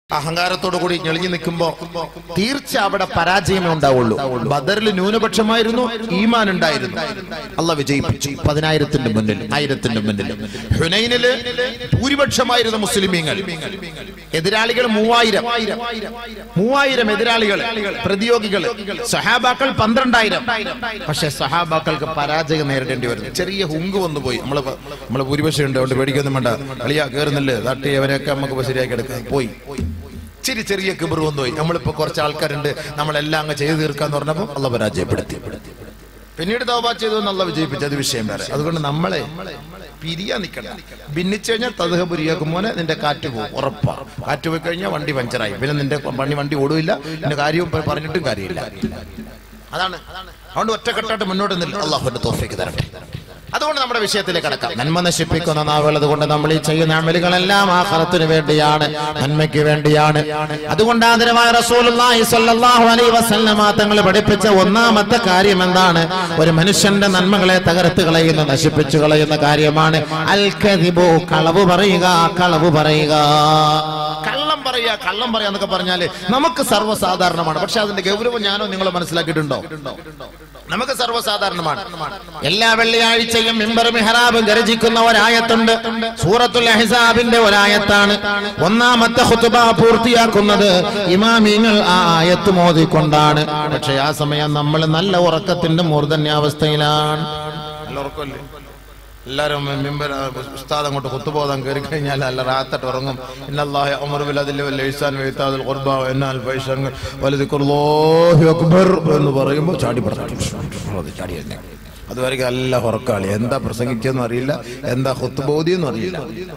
അഹങ്കാരത്തോടു കൂടി ഞെളിഞ്ഞു നിൽക്കുമ്പോ തീർച്ച അവിടെ പരാജയമേ ഉണ്ടാവുള്ളൂ ബദറിൽ ന്യൂനപക്ഷമായിരുന്നു ഈമാൻ ഉണ്ടായിരുന്നു അല്ല വിജയിപ്പിച്ചു പതിനായിരത്തിന്റെ മുന്നിൽ ആയിരത്തിന്റെ മുന്നിൽ ഹുനൈനില് ഭൂരിപക്ഷമായിരുന്നു മുസ്ലിമീങ്ങൾ എതിരാളികൾ മൂവായിരം മൂവായിരം എതിരാളികൾ പ്രതിയോഗികൾ സഹാബാക്കൾ പന്ത്രണ്ടായിരം പക്ഷെ സഹാബാക്കൾക്ക് പരാജയം നേരിടേണ്ടി വരുന്നു ചെറിയ ഹുങ്ക് വന്നു പോയി നമ്മള് പ- നമ്മള് ഭൂരിപക്ഷം ഉണ്ട് അതുകൊണ്ട് പേടിക്കൊന്നും വേണ്ട കളിയാ കേറുന്നില്ലേ തട്ടി അവരെയൊക്കെ നമുക്ക് ശരിയാക്കി എടുക്കാം പോയി ഇച്ചിരി ചെറിയ കിബർ വന്നു പോയി നമ്മളിപ്പോ കുറച്ച് ആൾക്കാരുണ്ട് നമ്മളെല്ലാം അങ്ങ് ചെയ്തു തീർക്കാന്ന് പറഞ്ഞപ്പോ അല്ല പരാജയപ്പെടുത്തി പിന്നീട് തോബ ചെയ്തു എന്നുള്ള വിജയിപ്പിച്ചു അത് വിഷയം വേറെ അതുകൊണ്ട് നമ്മളെ പിരിയാ നിൽക്കണ്ട ഭിന്നിച്ചു കഴിഞ്ഞാൽ തതുക പുരിയാക്കുമോനെ നിന്റെ കാറ്റ് പോകും ഉറപ്പാ കാറ്റ് പോയി കഴിഞ്ഞാൽ വണ്ടി പഞ്ചറായി പിന്നെ നിന്റെ വണ്ടി വണ്ടി ഓടില്ല നിന്റെ കാര്യവും പ- പറഞ്ഞിട്ടും കാര്യമില്ല അതാണ് അതുകൊണ്ട് ഒറ്റക്കെട്ടായിട്ട് മുന്നോട്ട് നില്ല അള്ളാഹുന്റെ തോഫിക്ക് തരട്ടെ അതുകൊണ്ട് നമ്മുടെ വിഷയത്തിലേക്ക് കടക്കാം നന്മ നശിപ്പിക്കുന്ന നാവുള്ളത് കൊണ്ട് നമ്മൾ ഈ ചെയ്യുന്ന അമലുകളെല്ലാം ആഹ്റത്തിന് വേണ്ടിയാണ് നന്മയ്ക്ക് വേണ്ടിയാണ് അതുകൊണ്ട് ആദരവായ റസൂലുള്ളാഹി സ്വല്ലല്ലാഹു അലൈഹി വസല്ലമ തങ്ങൾ പഠിപ്പിച്ച ഒന്നാമത്തെ കാര്യം എന്താണ് ഒരു മനുഷ്യന്റെ നന്മകളെ തകർത്ത് കളയുന്ന നശിപ്പിച്ചു കളയുന്ന കാര്യമാണ് അൽ കദിബു കളവ് പറയുക കളവ് പറയുക കള്ളം പറയുക കള്ളം പറയുക എന്നൊക്കെ പറഞ്ഞാല് നമുക്ക് സർവ്വസാധാരണമാണ് പക്ഷെ അതിന്റെ ഗൗരവം ഞാനോ നിങ്ങളോ മനസ്സിലാക്കിയിട്ടുണ്ടോ നമുക്ക് സർവ്വസാധാരണമാണ് എല്ലാ വെള്ളിയാഴ്ചയും മിമ്പർ മിഹറാബ് ഗരജിക്കുന്ന ഒരായത്തുണ്ട് സൂറത്തുൽ അഹിസാബിന്റെ ഒരായത്താണ് ഒന്നാമത്തെ ഖുതുബ പൂർത്തിയാക്കുന്നത് ഇമാമിങ്ങൾ ആ ആയത്ത് മോദിക്കൊണ്ടാണ് പക്ഷെ ആ സമയം നമ്മൾ നല്ല ഉറക്കത്തിന്റെ മൂർധന്യാവസ്ഥയിലാണ് നല്ല ഉറക്കമല്ലേ എല്ലാവരും മിമ്പർ ഉസ്താദ് അങ്ങോട്ട് കുത്തുബോധം കയറി കഴിഞ്ഞാൽ അല്ല റാത്തട്ട് ഉറങ്ങും ഇന്നല്ലാഹി അമർ ബിൽ അതിൽ വൽ ഇഹ്സാൻ വ ഇതാദുൽ ഖുർബ വ എന്നാൽ ഫൈഷങ്ങൾ വലദിക്കുല്ലാഹി അക്ബർ എന്ന് പറയുമ്പോൾ ചാടി പറഞ്ഞു ചാടി എഴുന്നേൽക്കും. അതുവരെയ്ക്കും നല്ല ഉറക്കാളി എന്താ പ്രസംഗിച്ചെന്നും അറിയില്ല എന്താ ഹുത്തുബോധിയെന്നും അറിയില്ല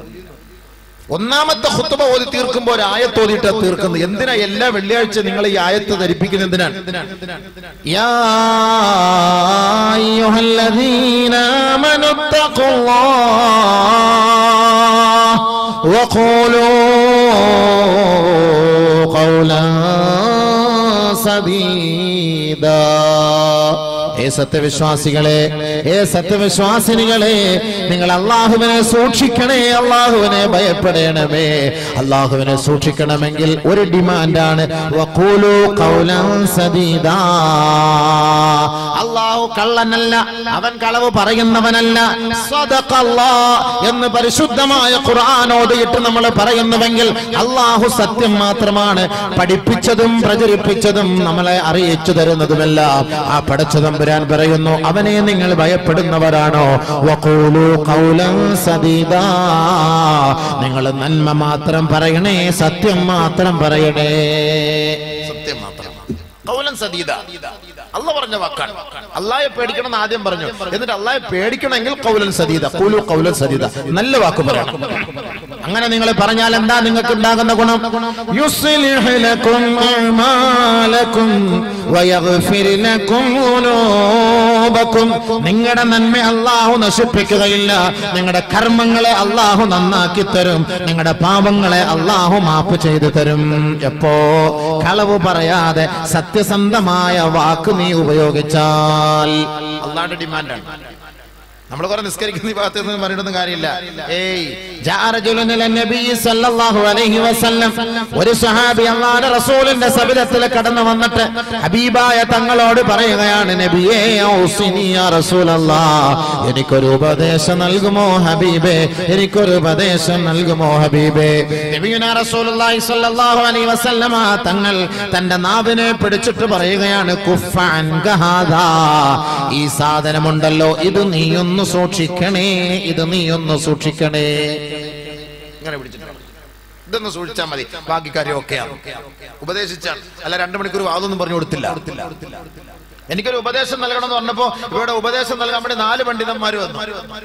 ഒന്നാമത്തെ ഹുത്തുബ ഓതി തീർക്കുമ്പോൾ ഒരു ആയത്ത് ഓതിയിട്ട് തീർക്കുന്നത് എന്തിനാ എല്ലാ വെള്ളിയാഴ്ച നിങ്ങൾ ഈ ആയത്ത് ധരിപ്പിക്കുന്നത് എന്തിനാണ് يا أيها الذين آمنوا اتقوا الله وقولوا قولا سديدا ഏ സത്യവിശ്വാസികളെ ഏ സത്യവിശ്വാസിനികളെ നിങ്ങൾ അള്ളാഹുവിനെ സൂക്ഷിക്കണേ അള്ളാഹുവിനെ ഭയപ്പെടണമേ അള്ളാഹുവിനെ സൂക്ഷിക്കണമെങ്കിൽ ഒരു ഡിമാൻഡാണ് വഖൂലു ഖൗലൻ സദീദാ അള്ളാഹു കള്ളനല്ല അവൻ കളവ് പറയുന്നവനല്ല സദഖല്ലാ എന്ന് പരിശുദ്ധമായ ഖുർആൻ ഓതിയിട്ട് നമ്മൾ പറയുന്നുവെങ്കിൽ അള്ളാഹു സത്യം മാത്രമാണ് പഠിപ്പിച്ചതും പ്രചരിപ്പിച്ചതും നമ്മളെ അറിയിച്ചു തരുന്നതുമെല്ലാം ആ പടച്ച തമ്പുരാൻ പറയുന്നു അവനെ നിങ്ങൾ ഭയപ്പെടുന്നവരാണോ വഖൂലു ഖൗലൻ സദീദാ നിങ്ങൾ നന്മ മാത്രം പറയണേ സത്യം മാത്രം പറയണേ സത്യം മാത്രം കൗലൻ സദീദ അല്ല പറഞ്ഞ വാക്കാണ് അള്ളാഹെ പേടിക്കണം എന്ന് ആദ്യം പറഞ്ഞു എന്നിട്ട് അള്ളാഹെ പേടിക്കണമെങ്കിൽ കൗലൻ സദീദ കൂലു കൗലൻ സദീദ നല്ല വാക്ക് പറയണം അങ്ങനെ നിങ്ങൾ പറഞ്ഞാൽ എന്താ നിങ്ങൾക്ക് ഉണ്ടാകുന്ന ഗുണം യുസ്ലിഹ് ലക്കും അഅ്മാലക്കും വയഗ്ഫിർ ലക്കും ദുനൂബക്കും നിങ്ങളുടെ നന്മ അള്ളാഹു നശിപ്പിക്കുകയില്ല നിങ്ങളുടെ കർമ്മങ്ങളെ അള്ളാഹു നന്നാക്കി തരും നിങ്ങളുടെ പാപങ്ങളെ അള്ളാഹു മാപ്പ് ചെയ്തു തരും എപ്പോ കളവ് പറയാതെ സത്യസന്ധമായ വാക്ക് നീ ഉപയോഗിച്ചാൽ അള്ളാഹുടെ ഡിമാൻഡാണ് നമ്മൾ കുറെ നിസ്കരിക്കുന്ന ഈ ഭാഗത്ത് നിന്ന് പറഞ്ഞിട്ടൊന്നും കാര്യമില്ല ഏയ് ജാ റജുലുൻ ഇല നബി സല്ലല്ലാഹു അലൈഹി വസല്ലം ഒരു സഹാബി അല്ലാഹുവിന്റെ റസൂലിന്റെ സബിലത്തിൽ കടന്നു വന്നിട്ട് ഹബീബായ തങ്ങളോട് പറയുകയാണ് നബിയേ ഔസിനി യാ റസൂലല്ലാഹ് എനിക്കൊരു ഉപദേശം നൽകുമോ ഹബീബേ എനിക്കൊരു ഉപദേശം നൽകുമോ ഹബീബേ നബിയുനാ റസൂലുള്ളാഹി സ്വല്ലല്ലാഹു അലൈഹി വസല്ലമ തങ്ങൾ തന്റെ നാവിനെ പിടിച്ചിട്ട് പറയുകയാണ് കുഫാൻ ഗഹാദാ ഈ സാധനമുണ്ടല്ലോ ഇത് നീയൊന്ന് സൂക്ഷിക്കണേ ഇത് നീയൊന്ന് സൂക്ഷിക്കണേ ഇങ്ങനെ പിടിച്ചിട്ടുണ്ട് ഇതൊന്ന് സൂക്ഷിച്ചാൽ മതി ബാക്കി കാര്യം ഒക്കെയാണ് ഉപദേശിച്ചാണ് അല്ല രണ്ടു മണിക്കൂർ അതൊന്നും പറഞ്ഞു കൊടുത്തില്ല എനിക്കൊരു ഉപദേശം നൽകണം എന്ന് പറഞ്ഞപ്പോ ഇവിടെ ഉപദേശം നൽകാൻ വേണ്ടി നാല് പണ്ഡിതന്മാർ വന്നു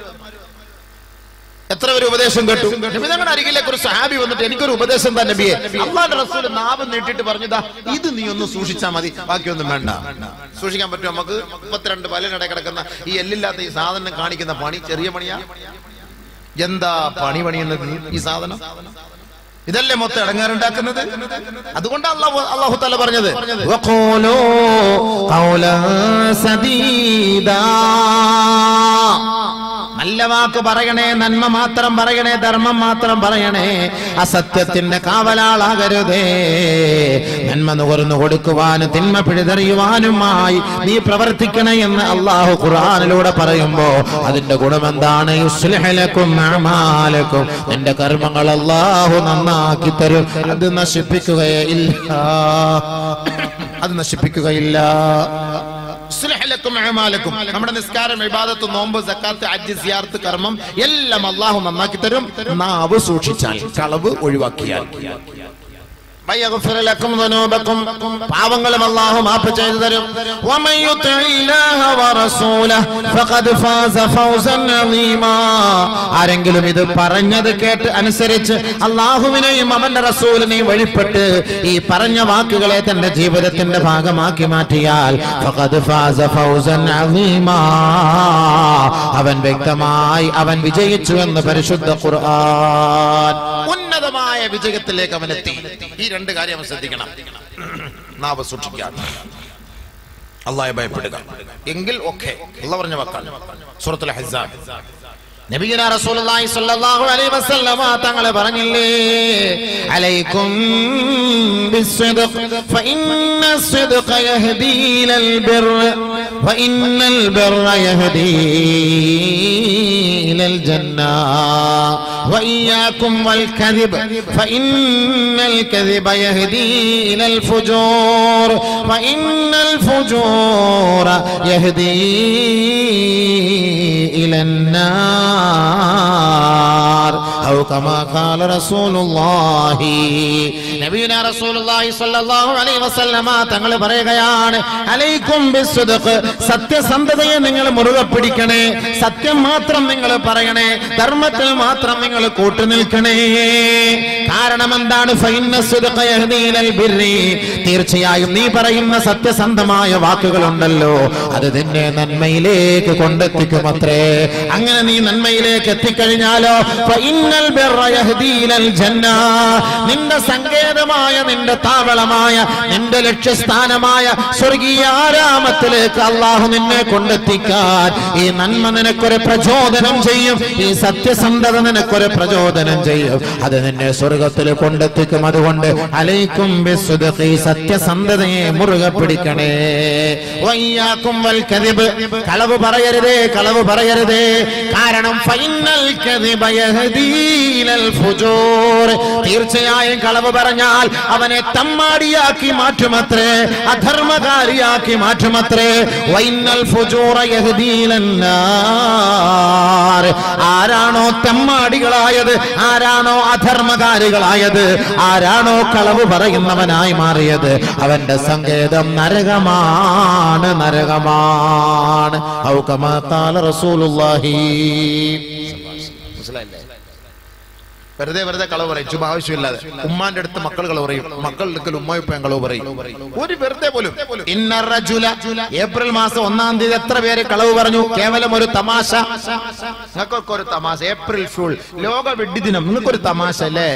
എത്ര പേര് ഉപദേശം കേട്ടു നബി തങ്ങളുടെ അരികിലേക്ക് ഒരു സഹാബി വന്നിട്ട് എനിക്കൊരു ഉപദേശം തന്നെ നബിയെ അള്ളാന്റെ റസൂൽ നാവ് നീട്ടിട്ട് പറഞ്ഞതാ ഇത് നീ ഒന്ന് സൂക്ഷിച്ചാൽ മതി ബാക്കിയൊന്നും വേണ്ട സൂക്ഷിക്കാൻ പറ്റും നമുക്ക് മുപ്പത്തിരണ്ട് പല്ലിനിടെ കിടക്കുന്ന ഈ എല്ലില്ലാത്ത ഈ സാധനം കാണിക്കുന്ന പണി ചെറിയ പണിയാ എന്താ പണി പണിയുന്നത് ഈ സാധനം ഇതല്ലേ മൊത്തം ഇടങ്ങാറുണ്ടാക്കുന്നത് അതുകൊണ്ട് അള്ളാഹു അള്ളാഹു തല പറഞ്ഞത് വഖൂലൂ ഖൗലൻ സദീദാ. നല്ല വാക്ക് പറയണേ നന്മ മാത്രം പറയണേ ധർമ്മം മാത്രം പറയണേ അസത്യത്തിന്റെ കാവലാളാകരുതേ നന്മ നുകർന്നു കൊടുക്കുവാനും തിന്മ പിഴുതെറിയുവാനുമായി നീ പ്രവർത്തിക്കണേ എന്ന് അള്ളാഹു ഖുർആാനിലൂടെ പറയുമ്പോ അതിന്റെ ഗുണമെന്താണ് യുസ്ലിഹലക്കും അഅമാലക്കും നിന്റെ കർമ്മങ്ങൾ അള്ളാഹു നന്നാക്കി തരും അത് നശിപ്പിക്കുകയേ ഇല്ല അത് നശിപ്പിക്കുകയില്ല ഇസ്ലഹലക്കും അഅമാലക്കും. നമ്മുടെ നിസ്കാരം ഇബാദത്ത് നോമ്പ് സക്കാത്ത് ഹജ്ജ് സിയാർത്ത് കർമ്മം എല്ലാം അള്ളാഹു നന്നാക്കി തരും നാവ് സൂക്ഷിച്ചാൽ കളവ് ഒഴിവാക്കിയാൽ വയഗ്ഫിർ ലക്കും ദുനൂബക്കും. പാവങ്ങളും അള്ളാഹു മാപ്പ് ചെയ്തു തരും വമൻ യുതിഇല്ലാഹ വറസൂലഹു ഫഖദ് ഫാസ ഫൗസൻ അളീമാ. ആരെങ്കിലും ഇത് പറഞ്ഞത് കേട്ട് അനുസരിച്ച് അള്ളാഹുവിനെയും അവന്റെ റസൂലിനെയും വഴിപ്പെട്ട് ഈ പറഞ്ഞ വാക്കുകളെ തന്റെ ജീവിതത്തിന്റെ ഭാഗമാക്കി മാറ്റിയാൽ ഫഖദ് ഫാസ ഫൗസൻ അളീമാ. അവൻ വ്യക്തമായി അവൻ വിജയിച്ചു എന്ന് പരിശുദ്ധ ഖുർആൻ ഉന്നതമായ വിജയത്തിലേക്ക് അവൻ എത്തി ഈ രണ്ട് കാര്യം അവൻ ശ്രദ്ധിക്കണം നാവ് സൂക്ഷിക്കാൻ അള്ളാഹെ ഭയപ്പെടുക എങ്കിൽ ഓക്കെ അല്ല പറഞ്ഞ വാക്കാണ് സൂറത്തുൽ ഹസാൻ നബിയുന റസൂലുള്ളാഹി സ്വല്ലല്ലാഹു അലൈഹി വസല്ലമ തങ്ങൾ പറഞ്ഞില്ലേ അലൈക്കും ബിസ്സിദ്ഖ് ഫഇന്ന الصدق يهدي إلى البر وإن البر يهدي إلى الجنة وإياكم والكذب فإن الكذب يهدي إلى الفجور وإن الفجور يهدي إلى النار أو كما قال رسول الله നബിയുന റസൂലുള്ളാഹി സ്വല്ലല്ലാഹു അലൈഹി വസല്ലമ തങ്ങൾ പറയുകയാണ് അലൈക്കും ബിസ്സുദ്ഖ് സത്യസന്ധതയെ നിങ്ങൾ മുറുകെ പിടിക്കണേ സത്യം മാത്രം നിങ്ങൾ പറയണേ ധർമ്മത്തിൽ മാത്രം നിങ്ങൾ കൂട്ടുനിൽക്കണേ കാരണം എന്താണ് ഫൈന്ന സുദ്ഖ യഹ്ദീ ഇലൽ ബിർരി തീർച്ചയായും നീ പറയുന്ന സത്യസന്ധമായ വാക്കുകളുണ്ടല്ലോ അത് നിന്നെ നന്മയിലേക്ക് കൊണ്ടെത്തിക്കുമത്രേ അങ്ങനെ നീ നന്മയിലേക്ക് എത്തിക്കഴിഞ്ഞാലോ ഫഇന്നൽ ബിർറ യഹ്ദീ ഇലൽ ജന്ന നിന്റെ സങ്കേതമായ നിന്റെ താവളമായ നിന്റെ ലക്ഷ്യസ്ഥാനമായ സ്വർഗീയ ആരാമത്തിലേക്ക് അള്ളാഹു നിന്നെ കൊണ്ടെത്തിക്കാൻ ഈ നന്മ നിനക്കൊരു പ്രചോദനം ചെയ്യും ഈ സത്യസന്ധത നിനക്കൊരു പ്രചോദനം ചെയ്യും അത് നിന്നെ സ്വർഗത്തിൽ കൊണ്ടെത്തിക്കും അതുകൊണ്ട് അലൈക്കും ബിസ്സുദ്ഖി, സത്യസന്ധതയെ മുറുകെ പിടിക്കണേ വയ്യാക്കും വൽ കദിബ് കളവ് പറയരുതേ കളവ് പറയരുതേ കാരണം ഫൈനൽ കദിബ യഹ്ദീ ഇലൽ ഫുജൂർ തീർച്ചയായും കളവ് പറഞ്ഞാൽ അവനെ തമ്മാടിയാക്കി മാറ്റുമത്രേ അധർമ്മകാരിയാക്കി മാറ്റുമത്രേ വൈനൽ ഫുജൂറ യഹ്ദീ ഇലൻ നാർ. ആരാണോ തെമ്മാടികളായത് ആരാണോ അധർമ്മകാരികളായത് ആരാണോ കളവ് പറയുന്നവനായി മാറിയത് അവന്റെ സങ്കേതം നരകമാണ് നരകമാണ് ഔ കമാ ഖാല റസൂലുള്ളാഹി മനസ്സിലായില്ലേ വെറുതെ വെറുതെ കളവ് പറയും ചുമ്മാ ആവശ്യമില്ലാതെ ഉമ്മാന്റെ അടുത്ത് മക്കൾ കളവ് പറയും മക്കളുടെ അടുക്കൽ ഉമ്മയപ്പയും കളവ് പറയും ഒരു വെറുതെ പോലും ഇന്ന റജുല ഏപ്രിൽ മാസം ഒന്നാം തീയതി എത്ര പേര് കളവ് പറഞ്ഞു കേവലം ഒരു തമാശ നിങ്ങൾക്കൊക്കെ ഒരു തമാശ ഏപ്രിൽ ഫുൾ ലോക വെഡ്ഡി ദിനം നിങ്ങൾക്കൊരു തമാശ അല്ലേ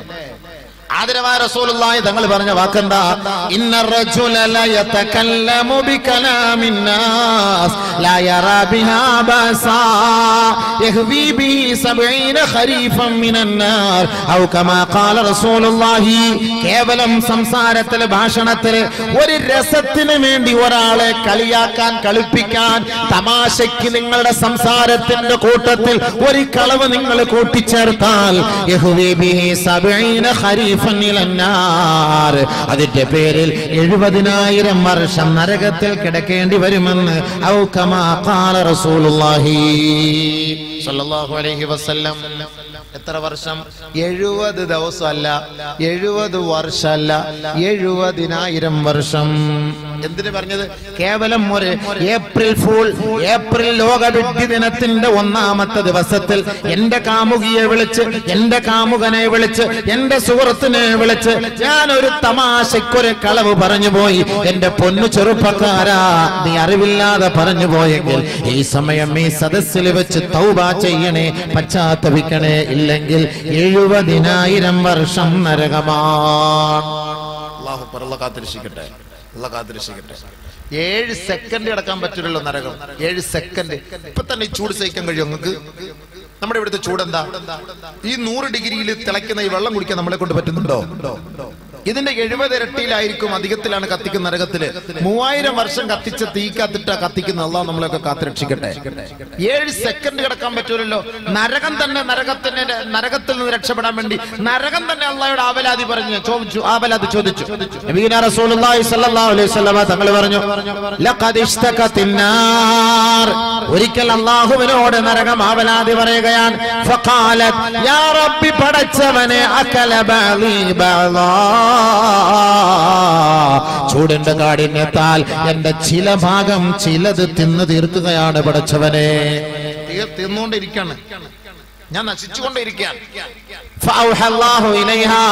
ആദരവായ റസൂലുള്ളാഹി തങ്ങൾ പറഞ്ഞ വാക്കെന്താ ഇന്ന റജുല ല യതകല്ലമു ബികലാമിൻ നാസ് ലാ യറാ ബിഹാ ബസാ യഹ്വി ബിഹി 70 ഖരീഫൻ മിനൻ നാർ ഔ കമാ ഖാല റസൂലുള്ളാഹി കേവലം സംസാരത്തിൽ ഭാഷണത്തിൽ ഒരു രസത്തിന് വേണ്ടി ഒരാളെ കളിയാക്കാൻ കളിപ്പിക്കാൻ തമാശയ്ക്ക് നിങ്ങളുടെ സംസാരത്തിന്റെ കൂട്ടത്തിൽ ഒരു കളവ് നിങ്ങൾ കൂട്ടിച്ചേർത്താൽ യഹ്വി ബിഹി 70 ഖരീഫൻ ഇലൻ നാർ അതിന്റെ പേരിൽ എഴുപതിനായിരം വർഷം നരകത്തിൽ കിടക്കേണ്ടി വരുമെന്ന് ഔ കമാ ഖാല റസൂലുള്ളാഹി സ്വല്ലല്ലാഹു അലൈഹി വസല്ലം എത്ര വർഷം എഴുപത് ദിവസമല്ല എഴുപത് വർഷമല്ല എഴുപതിനായിരം വർഷം എന്തിനു പറഞ്ഞത് കേവലം ഒരു ഏപ്രിൽ ഫൂൾ ഏപ്രിൽ ലോക വിഡ്ഢി ദിനത്തിന്റെ ഒന്നാമത്തെ ദിവസത്തിൽ എന്റെ കാമുകിയെ വിളിച്ച് എന്റെ കാമുകനെ വിളിച്ച് എന്റെ സുഹൃത്തിനെ വിളിച്ച് ഞാൻ ഒരു തമാശയ്ക്കൊരു കളവ് പറഞ്ഞു പോയി എന്റെ പൊന്നു ചെറുപ്പക്കാരാ നീ അറിവില്ലാതെ പറഞ്ഞു പോയെങ്കിൽ ഈ സമയം ഈ സദസ്സിൽ വെച്ച് തൗബ ചെയ്യണേ പശ്ചാത്തപിക്കണേ ഇല്ലെങ്കിൽ എഴുപതിനായിരം വർഷം നരകമാണ് അള്ളാഹു പറള്ള കാത്തിരക്ഷിക്കട്ടെ അല്ല കാത്തിരക്ഷിക്കട്ടെ ഏഴ് സെക്കൻഡ് കിടക്കാൻ പറ്റില്ലല്ലോ നരകം ഏഴ് സെക്കൻഡ് ഇപ്പൊ തന്നെ ഈ ചൂട് സഹിക്കാൻ കഴിയും നിങ്ങൾക്ക് നമ്മുടെ ഇവിടുത്തെ ചൂടെന്താ ഈ നൂറ് ഡിഗ്രിയിൽ തിളയ്ക്കുന്ന ഈ വെള്ളം കുടിക്കാൻ നമ്മളെ കൊണ്ട് പറ്റുന്നുണ്ടോ ഇതിന്റെ എഴുപത് ഇരട്ടിയിലായിരിക്കും അധികത്തിലാണ് കത്തിക്കുന്ന നരകത്തില് മൂവായിരം വർഷം കത്തിച്ച തീ കത്തിട്ട കത്തിക്കുന്ന അള്ളാഹ് നമ്മളെയൊക്കെ കാത്തുരക്ഷിക്കട്ടെ ഏഴ് സെക്കൻഡ് കിടക്കാൻ പറ്റൂലല്ലോ നരകം തന്നെ നരകത്തിന് നരകത്തിൽ നിന്ന് രക്ഷപ്പെടാൻ വേണ്ടി നരകം തന്നെ അള്ളാഹയുടെ ആവലാതി പറഞ്ഞു ചോദിച്ചു ആവലാതി ചോദിച്ചു നബീന റസൂലുള്ളാഹി സ്വല്ലല്ലാഹു അലൈഹി വസല്ലമ തങ്ങൾ പറഞ്ഞു ലഖദ് ഇഷ്തഖത്തിന്നാർ ഒരിക്കൽ അള്ളാഹുവിനോട് നരകം ആവലാതി പറയുകയാണ് ഫഖാലത് യാ റബ്ബി പടച്ചവനെ അകല ബഅലി ബഅലാ ചൂടിന്റെ കാഠിന്യത്താൽ എന്റെ ചില ഭാഗം ചിലത് തിന്നു തീർക്കുകയാണ് പടച്ചവനെ തിന്നുകൊണ്ടിരിക്കാണ് ഞാൻ നശിച്ചുകൊണ്ടിരിക്കുകയാണ് فأوحى الله إليها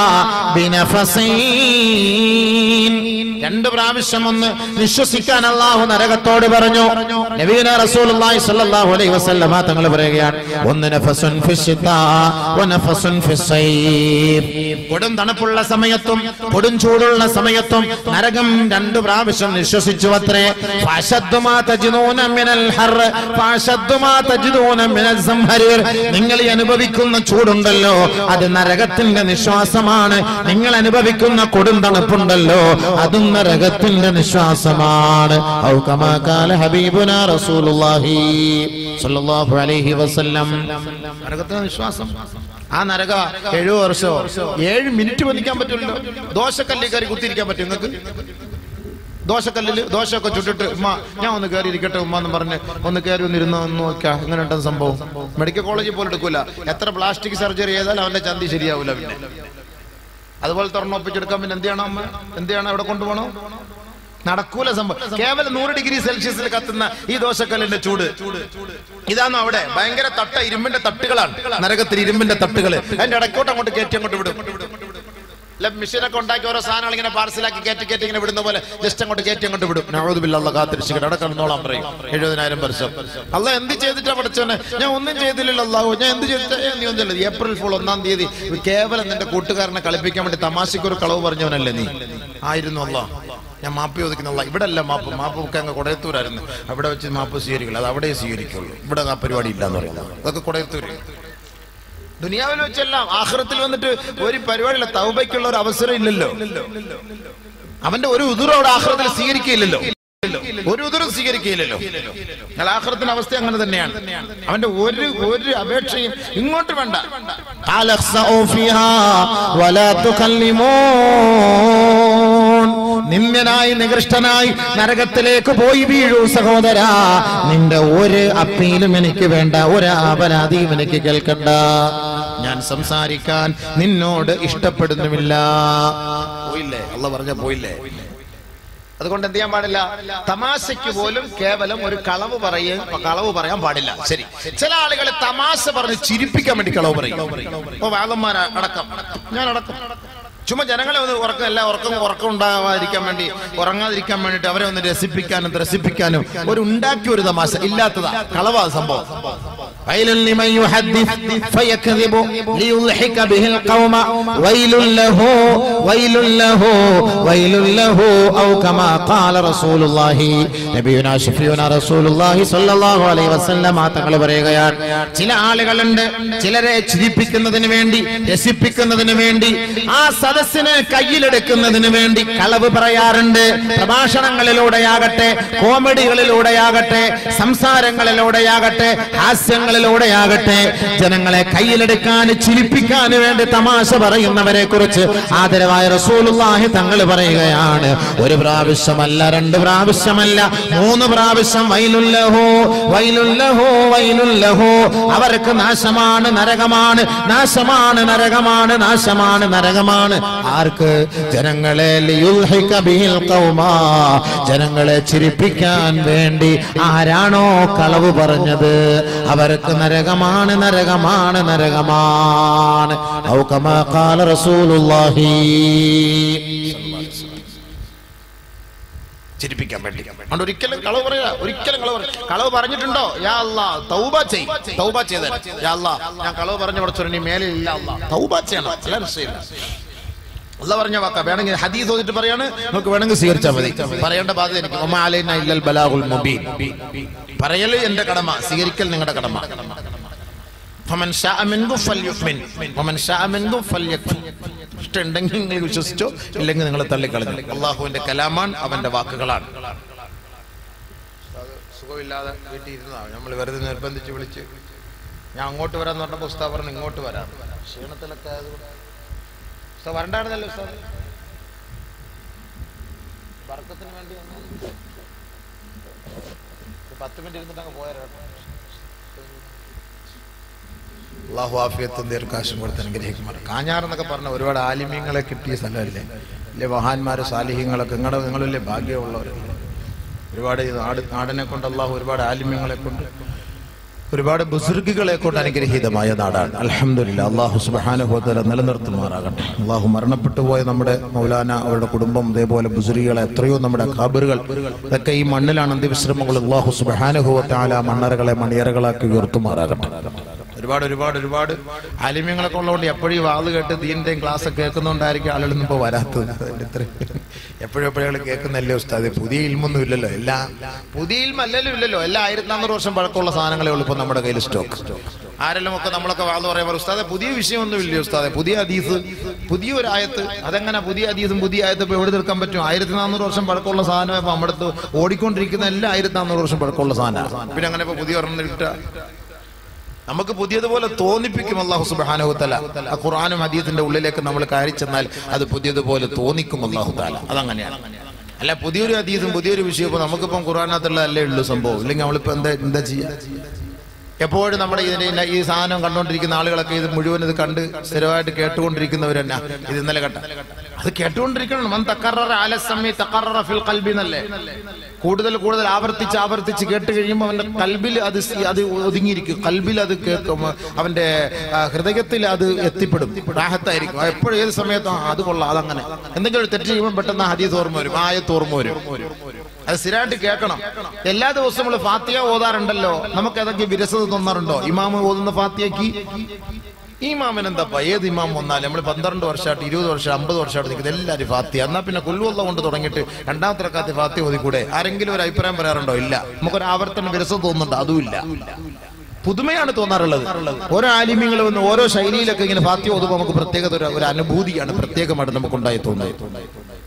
بنفسين രണ്ട് പ്രാവശ്യം ഒന്ന് വിശ്വസിക്കാൻ അള്ളാഹു നരകത്തോട് പറഞ്ഞു നബീന റസൂലുള്ളാഹി സ്വല്ലല്ലാഹു അലൈഹി വസല്ലമ തങ്ങൾ പറയുകയാണ് ഒന്ന് നഫസുൻ ഫിശ്ശിത്താ വനഫസുൻ ഫിസ്സൈർ കൊടും തണുപ്പുള്ള സമയത്തും കൊടും ചൂടുള്ള സമയത്തും നരകം രണ്ട് പ്രാവശ്യം നിശ്വസിച്ചു അത്രേ ഫഅശദ്ദു മാ തജിദൂന മിനൽ ഹർ ഫഅശദ്ദു മാ തജിദൂന മിനൽ സംഹരീർ നിങ്ങൾ ഈ അനുഭവിക്കുന്ന ചൂടുണ്ടല്ലോ അത് നരകത്തിന്റെ നിശ്വാസമാണ് നിങ്ങൾ അനുഭവിക്കുന്ന കൊടും തണുപ്പുണ്ടല്ലോ അതും നരകത്തിന്റെ നിശ്വാസമാണ് ഔ കമാ കാല ഹബീബുന റസൂലുള്ളാഹി സ്വല്ലല്ലാഹു അലൈഹി വസല്ലം നരകത്തിന്റെ വിശ്വാസം ആ നരക ഏഴു വർഷമോ ഏഴ് മിനിറ്റ് വന്നിക്കാൻ പറ്റില്ലല്ലോ ദോശക്കല്ലി കയറി കുത്തിയിരിക്കാൻ പറ്റും നിങ്ങൾക്ക് ദോശക്കല്ലില് ദോശയൊക്കെ ചുട്ടിട്ട് ഉമ്മ ഞാൻ ഒന്ന് കയറി ഇരിക്കട്ടെ ഉമ്മ എന്ന് പറഞ്ഞ് ഒന്ന് കയറി ഒന്ന് ഇരുന്ന് ഒന്ന് നോക്കാം എങ്ങനെ ഉണ്ടെന്ന് സംഭവം മെഡിക്കൽ കോളേജിൽ പോലും എടുക്കൂല എത്ര പ്ലാസ്റ്റിക് സർജറി ചെയ്താലും അവന്റെ ചന്തി ശരിയാവൂല പിന്നെ അതുപോലെ തുറന്നൊപ്പിച്ചെടുക്കാൻ പിന്നെ എന്ത് ചെയ്യണം അമ്മ എന്ത് ചെയ്യണം അവിടെ കൊണ്ടുപോകണം നടക്കൂല സംഭവം കേവലം നൂറ് ഡിഗ്രി സെൽഷ്യസിൽ കത്തുന്ന ഈ ദോശക്കല്ലിന്റെ ചൂട് ഇതാണോ അവിടെ ഭയങ്കര തട്ട ഇരുമ്പിന്റെ തട്ടുകളാണ് നരകത്തിൽ ഇരുമ്പിന്റെ തട്ടുകൾ അതിന്റെ ഇടയ്ക്കോട്ട് അങ്ങോട്ട് കയറ്റി അങ്ങോട്ട് വിടും അല്ല മെഷീനൊക്കെ ഉണ്ടാക്കി ഓരോ സാധനങ്ങൾ ഇങ്ങനെ പാർസലാക്കി കയറ്റി കയറ്റി ഇങ്ങനെ വിടുന്ന പോലെ ജസ്റ്റ് അങ്ങോട്ട് കയറ്റി അങ്ങോട്ട് വിടും നവതുബില്ല അല്ല കാത്തിരിച്ചിട്ട് അവിടെ കടന്നോളാൻ പറയും എഴുപതിനായിരം വർഷം അല്ല എന്ത് ചെയ്തിട്ടാ പഠിച്ചോനെ ഞാൻ ഒന്നും ചെയ്തില്ലല്ലോ അല്ലാഹു ഞാൻ എന്ത് ചെയ്തിട്ടാ ഏ, നീ ഒന്നും ചെയ്തില്ല ഏപ്രിൽ ഫുൾ ഒന്നാം തീയതി കേവലം നിന്റെ കൂട്ടുകാരനെ കളിപ്പിക്കാൻ വേണ്ടി തമാശയ്ക്ക് ഒരു കളവ് പറഞ്ഞവനല്ലേ നീ ആയിരുന്നു അല്ല ഞാൻ മാപ്പ് ചോദിക്കുന്നുള്ള ഇവിടെ അല്ല മാപ്പ് മാപ്പ് ഒക്കെ അങ്ങ് കൊടയത്തൂരായിരുന്നു അവിടെ വെച്ച് മാപ്പ് സ്വീകരിക്കില്ല അത് അവിടെ സ്വീകരിക്കുള്ളൂ ഇവിടെ ആ പരിപാടി ഇല്ലാന്ന് പറയുന്നത് അതൊക്കെ കൊടയത്തൂര് ദുനിയാവിൽ വെച്ചെല്ലാം ആഹ്റത്തിൽ വന്നിട്ട് ഒരു പരിപാടിയില്ല തൗബയ്ക്കുള്ള ഒരു അവസരം ഇല്ലല്ലോ അവന്റെ ഒരു ഉദുറും അവിടെ ആഹ്റത്തിൽ സ്വീകരിക്കില്ലല്ലോ ഒരു ഉദുറും സ്വീകരിക്കില്ലല്ലോ എന്നാൽ ആഹ്റത്തിന്റെ അവസ്ഥ അങ്ങനെ തന്നെയാണ് അവന്റെ ഒരു ഒരു അപേക്ഷയും ഇങ്ങോട്ട് വേണ്ട قال اخسأوا فيها ولا تكلمون നിന്ദ്യനായി നികൃഷ്ടനായി നരകത്തിലേക്ക് പോയി വീഴൂ സഹോദരാ നിന്റെ ഒരു അപ്പീലും എനിക്ക് വേണ്ട ഒരു അപരാധിയും എനിക്ക് കേൾക്കണ്ട ഞാൻ സംസാരിക്കാൻ നിന്നോട് ഇഷ്ടപ്പെടുന്നുമില്ല പോയില്ലേ അല്ല പറഞ്ഞ പോയില്ലേ അതുകൊണ്ട് എന്ത് ചെയ്യാൻ പാടില്ല തമാശയ്ക്ക് പോലും കേവലം ഒരു കളവ് പറയ കളവ് പറയാൻ പാടില്ല ശരി ചില ആളുകൾ തമാശ പറഞ്ഞ് ചിരിപ്പിക്കാൻ വേണ്ടി കളവ് പറയും ഇപ്പൊ വാദന്മാർ അടക്കം ഞാൻ അടക്കം ചുമ്മാ ജനങ്ങളെ ഒന്ന് ഉറക്കം എല്ലാ ഉറക്കം ഉറക്കം ഉണ്ടാവാതിരിക്കാൻ വേണ്ടി ഉറങ്ങാതിരിക്കാൻ വേണ്ടിട്ട് അവരെ ഒന്ന് രസിപ്പിക്കാനും ത്രസിപ്പിക്കാനും ഒരു ഉണ്ടാക്കിയ ഒരു തമാശ ഇല്ലാത്തതാ കളവാ സംഭവം ويل لمن يحدث فيكذب ليضحك به القوم ويل له ويل له ويل له أو كما قال رسول الله നബിയുനാ ഷഫിയുനാ റസൂലുള്ളാഹി സ്വല്ലല്ലാഹു അലൈഹി വസല്ലം തങ്ങൾ പറയുകയാണ് ചില ആളുകളുണ്ട് ചിലരെ ചിരിപ്പിക്കുന്നതിന് വേണ്ടി രസിപ്പിക്കുന്നതിന് വേണ്ടി ആ സദസ്സിനെ കയ്യിലെടുക്കുന്നതിന് വേണ്ടി കളവ് പറയാറുണ്ട് പ്രഭാഷണങ്ങളിലൂടെയാകട്ടെ കോമഡികളിലൂടെയാകട്ടെ സംസാരങ്ങളിലൂടെയാകട്ടെ ഹാസ്യങ്ങളിലൂടെയാകട്ടെ ജനങ്ങളെ കയ്യിലെടുക്കാൻ ചിരിപ്പിക്കാൻ വേണ്ടി തമാശ പറയുന്നവരെ കുറിച്ച് ആദരവായ റസൂലുള്ളാഹി തങ്ങൾ പറയുകയാണ് ഒരു പ്രാവശ്യമല്ല രണ്ട് പ്രാവശ്യമല്ല മൂന്ന് പ്രാവശ്യം വൈലുല്ലഹോ വൈലുല്ലഹോ വൈലുല്ലഹോ അവർക്ക് നാശമാണ് നരകമാണ് നാശമാണ് നരകമാണ് നാശമാണ് നരകമാണ് ആർക്ക് ജനങ്ങളെ ലിയുൽഹിക ബിഹിൽ ഖൗമാ ജനങ്ങളെ ചിരിപ്പിക്കാൻ വേണ്ടി ആരാണോ കളവ് പറഞ്ഞത് അവർക്ക് നരകമാണ് നരകമാണ് നരകമാണ് ഔ കമാ ഖാല റസൂലുള്ളാഹി ചിരിപ്പിക്കാൻ വേണ്ടി അതുകൊണ്ട് ഒരിക്കലും കളവ് പറയാ ഒരിക്കലും കളവ് പറയാ കളവ് പറഞ്ഞിട്ടുണ്ടോ യാ അല്ലാ തൗബ ചെയ് തൗബ ചെയ്ത യാ അല്ലാ ഞാൻ കളവ് പറഞ്ഞു പഠിച്ചോ ഇനി മേലെ ഇല്ല അല്ലാ തൗബ ചെയ്യണം അല്ല രക്ഷയില്ല അല്ല പറഞ്ഞ വാക്ക വേണമെങ്കിൽ ഹദീസ് ഓതിട്ട് പറയാണ് നമുക്ക് വേണമെങ്കിൽ സ്വീകരിച്ചാൽ മതി പറയേണ്ട ബാധ്യത എനിക്ക് ഒമാ അലൈന ഇല്ലൽ ബലാഗുൽ മുബീൻ പറയൽ എന്റെ കടമ സ്വീകരിക്കൽ നിങ്ങളുടെ കടമ ഫമൻ ശാഅ മിൻകും ഫൽയുമിൻ വമൻ ശാഅ മിൻകും ഫൽയക്ഫുർ ഇഷ്ടമുണ്ടെങ്കിൽ നിങ്ങൾ വിശ്വസിച്ചോ ഇല്ലെങ്കിൽ നിങ്ങൾ തള്ളിക്കളഞ്ഞു അള്ളാഹുവിന്റെ കലാമാണ് അവന്റെ വാക്കുകളാണ് സുഖമില്ലാതെ വീട്ടിൽ ഇരുന്നതാണ് നമ്മൾ വെറുതെ നിർബന്ധിച്ച് വിളിച്ച് ഞാൻ അങ്ങോട്ട് വരാന്ന് പറഞ്ഞപ്പോൾ ഉസ്താദ് പറഞ്ഞു ഇങ്ങോട്ട് വരാം ക്ഷീണത്തിലൊക്കെ ആയതുകൊണ്ട് ഉസ്താദ് വരണ്ടായിരുന്നല്ലോ ഉസ്താദ് വർക്കത്തിന് വേണ്ടി വന്നതാണ്. ഒരു പത്ത് മിനിറ്റ് ഇരുന്നിട്ട് അങ്ങ് പോയാലോ അള്ളാഹു ആഫിയത്തും ദീർഘാശം കൊടുത്ത് അനുഗ്രഹിക്കുമാർ കാഞ്ഞാർ എന്നൊക്കെ പറഞ്ഞ ഒരുപാട് ആലിമ്യങ്ങളെ കിട്ടിയ സ്ഥലമല്ലേ അല്ലേ മഹാന്മാര് സാലിഹ്യങ്ങളൊക്കെ നിങ്ങളുടെ നിങ്ങളല്ലേ ഭാഗ്യമുള്ളവരല്ലേ ഒരുപാട് ഈ നാട് നാടിനെ കൊണ്ട് അള്ളാഹു ഒരുപാട് ആലിമ്യങ്ങളെ കൊണ്ട് ഒരുപാട് ബുസുർഗുകളെ കൊണ്ട് അനുഗ്രഹീതമായ നാടാണ് അലഹമില്ല അള്ളാഹു സുബാനുഭവത്തല നിലനിർത്തുമാറാകട്ടെ അള്ളാഹു മരണപ്പെട്ടു പോയ നമ്മുടെ മൗലാന അവരുടെ കുടുംബം ഇതേപോലെ ബുസുരികളെ എത്രയോ നമ്മുടെ ഖാബറുകൾ ഇതൊക്കെ ഈ മണ്ണിലാണ് അന്ത്യവിശ്രമങ്ങൾ അള്ളാഹു സുബാനുഭവത്താല മണ്ണറകളെ മണിയറകളാക്കി ഉയർത്തുമാറാകട്ടെ ഒരുപാട് ഒരുപാട് ഒരുപാട് ആലിമ്യങ്ങളൊക്കെ ഉള്ളതുകൊണ്ട് എപ്പോഴും ഈ വാത് കേട്ട് ദീനിന്റെയും ക്ലാസ് ഒക്കെ കേൾക്കുന്നതുകൊണ്ടായിരിക്കും ആളുകളൊന്നും ഇപ്പോൾ വരാത്തത് അതിന്റെ ഇത്രയും എപ്പോഴും എപ്പോഴും കേൾക്കുന്നല്ലേ ഉസ്താദ് പുതിയ ഇൽമൊന്നും ഇല്ലല്ലോ എല്ലാം പുതിയ ഇൽമ അല്ലല്ലോ ഇല്ലല്ലോ എല്ലാം ആയിരത്തി നാനൂറ് വർഷം പഴക്കമുള്ള സാധനങ്ങളേ ഉള്ളൂ ഇപ്പൊ നമ്മുടെ കയ്യിൽ സ്റ്റോക്ക് ആരെല്ലാം ഒക്കെ നമ്മളൊക്കെ വാത് പറയുമ്പോൾ ഉസ്താദെ പുതിയ വിഷയമൊന്നും ഇല്ലേ ഉസ്താദെ പുതിയ ഹദീസ് പുതിയ ഒരു ആയത്ത് അതെങ്ങനെ പുതിയ ഹദീസും പുതിയ ആയത്ത് ഇപ്പൊ എവിടെ തീർക്കാൻ പറ്റും ആയിരത്തി നാനൂറ് വർഷം പഴക്കമുള്ള സാധനം ഇപ്പൊ നമ്മുടെ അടുത്ത് ഓടിക്കൊണ്ടിരിക്കുന്ന എല്ലാം ആയിരത്തി നാനൂറ് വർഷം പഴക്കമുള്ള സാധനമാണ് പിന്നെ അങ്ങനെ ഇപ്പൊ പുതിയ ഒരെണ്ണം കിട്ടുക നമുക്ക് പുതിയതുപോലെ തോന്നിപ്പിക്കും അള്ളാഹു സുബാനഹു തല ആ ഖുർആാനും ഹദീത്തിന്റെ ഉള്ളിലേക്ക് നമ്മൾ കയറി ചെന്നാൽ അത് പുതിയതുപോലെ തോന്നിക്കും അള്ളാഹു താല അതങ്ങനെയാണ് അല്ല പുതിയൊരു ഹദീസും പുതിയൊരു വിഷയം ഇപ്പൊ നമുക്കിപ്പം ഖുർആാനകത്തുള്ള അല്ലേ ഉള്ളൂ സംഭവം ഇല്ലെങ്കിൽ നമ്മളിപ്പോ എന്താ എന്താ ചെയ്യാ എപ്പോഴും നമ്മുടെ ഇതിന്റെ ഈ സാധനം കണ്ടുകൊണ്ടിരിക്കുന്ന ആളുകളൊക്കെ ഇത് മുഴുവൻ ഇത് കണ്ട് സ്ഥിരമായിട്ട് കേട്ടുകൊണ്ടിരിക്കുന്നവർ തന്നെ ഇത് ഇന്നലെ കണ്ട അത് കേട്ടുകൊണ്ടിരിക്കണം മൻ തക്കററ അല സമി തക്കററ ഫിൽ ഖൽബി എന്നല്ലേ കൂടുതൽ കൂടുതൽ ആവർത്തിച്ച് ആവർത്തിച്ച് കേട്ട് കഴിയുമ്പോൾ അവന്റെ കൽബിൽ അത് സി- അത് ഒതുങ്ങിയിരിക്കും കൽബിൽ അത് കേൾക്കും അവന്റെ ആ, ഹൃദയത്തിൽ അത് എത്തിപ്പെടും റാഹത്തായിരിക്കും ആ, എപ്പോഴും ഏത് സമയത്തും ആ, അത് കൊള്ളാം അതങ്ങനെ എന്തെങ്കിലും ഒരു തെറ്റ് ചെയ്യുമ്പോൾ പെട്ടെന്ന് ഹദീസ് ഓർമ്മ വരും ആയത്ത് ഓർമ്മ വരും അത് സ്ഥിരമായിട്ട് കേൾക്കണം എല്ലാ ദിവസവും നമ്മൾ ഫാത്തിയ ഓതാറുണ്ടല്ലോ നമുക്ക് ഏതൊക്കെ വിരസത തോന്നാറുണ്ടോ ഇമാമ് ഓതുന്ന ഫാത്തിയക്ക് ഈ ഇമാമിന് എന്താ ഏത് ഇമാം വന്നാലും നമ്മൾ പന്ത്രണ്ട് വർഷമായിട്ട് ഇരുപത് വർഷം അമ്പത് വർഷമായിട്ട് നിൽക്കുന്നത് എല്ലാവരും ഫാത്തിയ എന്നാ പിന്നെ കൊല്ലുവല്ല കൊണ്ട് തുടങ്ങിയിട്ട് രണ്ടാമത്തെ റക്കാത്ത് ഫാത്തിയ ഓതിക്കൂടെ ആരെങ്കിലും ഒരു അഭിപ്രായം പറയാറുണ്ടോ ഇല്ല നമുക്കൊരു ആവർത്തന വിരസത തോന്നുന്നുണ്ടോ അതുമില്ല പുതുമയാണ് തോന്നാറുള്ളത് ഓരോ ആലിമ്യങ്ങൾ വന്ന് ഓരോ ശൈലിയിലൊക്കെ ഇങ്ങനെ ഫാത്തിയ ഓതുമ്പോൾ നമുക്ക് പ്രത്യേകത ഒരു ഒരു അനുഭൂതിയാണ് പ്രത്യേകമായിട്ട് നമുക്ക് ഉണ്ടായി തോന്നുന്നത്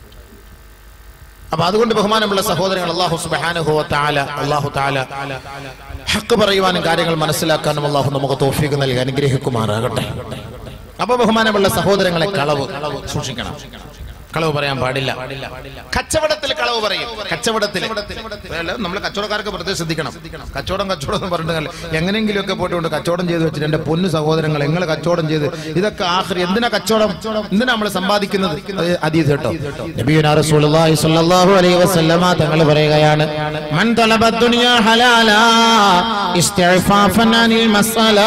അപ്പൊ അതുകൊണ്ട് ബഹുമാനമുള്ള സഹോദരങ്ങൾ അള്ളാഹു സുബാനുഹോ താല അള്ളാഹു താല ഹക്ക് പറയുവാനും കാര്യങ്ങൾ മനസ്സിലാക്കാനും അള്ളാഹു നമുക്ക് തോഫിക്ക് നൽകി അനുഗ്രഹിക്കുമാറാകട്ടെ അപ്പൊ ബഹുമാനമുള്ള സഹോദരങ്ങളെ കളവ് സൂക്ഷിക്കണം കളവ് പറയാൻ പാടില്ല കച്ചവടത്തിൽ കളവ് പറയും കച്ചവടത്തിൽ നമ്മൾ കച്ചവടക്കാർക്ക് പ്രത്യേകം ശ്രദ്ധിക്കണം കച്ചവടം കച്ചവടം എന്ന് പറഞ്ഞിട്ട് എങ്ങനെയെങ്കിലും ഒക്കെ പോയിട്ട് കച്ചവടം ചെയ്ത് വെച്ചിട്ട് എന്റെ പൊന്നു സഹോദരങ്ങൾ നിങ്ങൾ കച്ചവടം ചെയ്ത് ഇതൊക്കെ ആഖിർ എന്തിനാ കച്ചവടം എന്തിനാ നമ്മൾ സമ്പാദിക്കുന്നത് അത് അതീത് കേട്ടോ നബിയുനാ റസൂലുള്ളാഹി സ്വല്ലല്ലാഹു അലൈഹി വസല്ലമ തങ്ങൾ പറയുകയാണ് മൻ തലബ ദുനിയ ഹലാലാ ഇസ്തിഅഫാഫൻ അനിൽ മസ്അല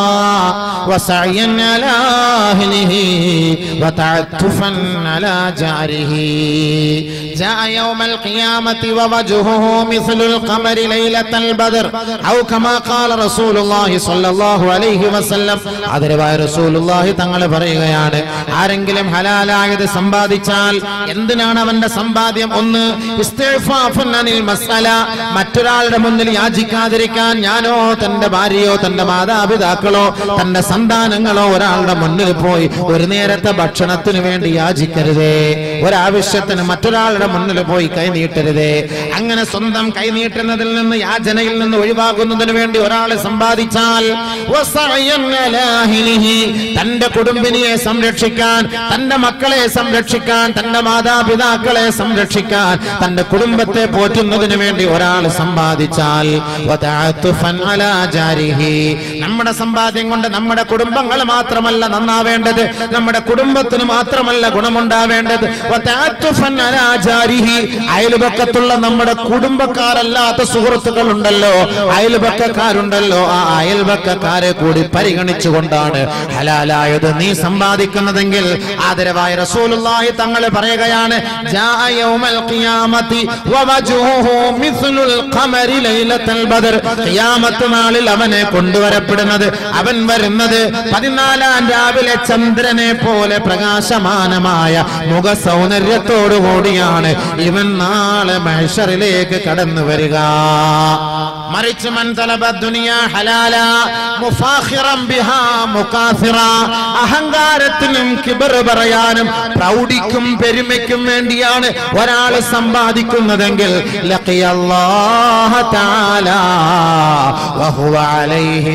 വസഅയൻ അലാ അഹ്ലിഹി വതഅത്തുഫൻ അലാ ജാരിഹി جاء يوم القيامة ووجهه مثل القمر ليلة البدر أو كما قال رسول الله صلى الله عليه وسلم അതിരവായ റസൂലുള്ളാഹി തങ്ങൾ പറയുകയാണ് ആരെങ്കിലും ഹലാലായത് സമ്പാദിച്ചാൽ എന്തിനാണ് അവന്റെ സമ്പാദ്യം ഒന്ന് ഇസ്തിഗ്ഫാഫുൻ അനിൽ മസ്അല മറ്റൊരാളുടെ മുന്നിൽ യാചിക്കാതിരിക്കാൻ ഞാനോ തന്റെ ഭാര്യയോ തന്റെ മാതാപിതാക്കളോ തന്റെ സന്താനങ്ങളോ ഒരാളുടെ മുന്നിൽ പോയി ഒരു നേരത്തെ ഭക്ഷണത്തിന് വേണ്ടി യാചിക്കരുതേ ഒരാവശ്യത്തിന് മറ്റൊരാളുടെ മുന്നിൽ പോയി കൈ നീട്ടരുതേ അങ്ങനെ സ്വന്തം കൈ നീട്ടുന്നതിൽ നിന്ന് യാചനയിൽ നിന്ന് ഒഴിവാകുന്നതിന് വേണ്ടി ഒരാൾ സമ്പാദിച്ചാൽ വസഅയൻ അലാ അഹ്ലിഹി, തന്റെ കുടുംബിനിയെ സംരക്ഷിക്കാൻ തന്റെ മക്കളെ സംരക്ഷിക്കാൻ തന്റെ മാതാപിതാക്കളെ സംരക്ഷിക്കാൻ തന്റെ കുടുംബത്തെ പോറ്റുന്നതിന് വേണ്ടി ഒരാൾ സമ്പാദിച്ചാൽ വതഅത്തുഫൻ അലാ ജാരിഹി. നമ്മുടെ സമ്പാദ്യം കൊണ്ട് നമ്മുടെ കുടുംബങ്ങൾ മാത്രമല്ല നന്നാവേണ്ടത് നമ്മുടെ കുടുംബത്തിന് മാത്രമല്ല ഗുണമുണ്ടാവേണ്ടത് വേണ്ടത് വതഅത്തുഫൻ അലാ ജാരിഹി. അയൽപക്കത്തുള്ള നമ്മുടെ കുടുംബക്കാരല്ലാത്ത സുഹൃത്തുക്കൾ ഉണ്ടല്ലോ അയൽപക്കക്കാരുണ്ടല്ലോ ആ അയൽപക്കക്കാരെ കൂടി പരിഗണിച്ചുകൊണ്ടാണ് ഹലാലായത് നീ സമ്പാദിക്കുന്നതെങ്കിൽ ആദരവായ റസൂലുള്ളാഹി തങ്ങൾ പറയുകയാണ് ജാഅ യൗമൽ ഖിയാമത്തി വവജ്ഹുഹു മിസ്ലുൽ ഖമരി ലൈലത്തുൽ ബദർ ഖിയാമത്ത് നാളിൽ അവനെ കൊണ്ടുവരപ്പെടുന്നത് അവൻ വരുന്നത് പതിനാലാം രാവിലെ ചന്ദ്രനെ പോലെ പ്രകാശമാനമായ മുഖ സൗന്ദര്യത്തോടു കൂടിയാണ് ഇവൻ നാളെ മഹ്ശറിലേക്ക് കടന്നു വരിക മറിച്ച് മൻ തലബ ദുനിയ ഹലാല മുഫാഖിറൻ ബിഹാ മുകാസിറ അഹങ്കാരത്തിനും കിബർ പറയാനും പ്രൗഢിക്കും പെരുമയ്ക്കും വേണ്ടിയാണ് ഒരാൾ സമ്പാദിക്കുന്നതെങ്കിൽ ലഖിയല്ലാഹ തആല വഹുവ അലൈഹി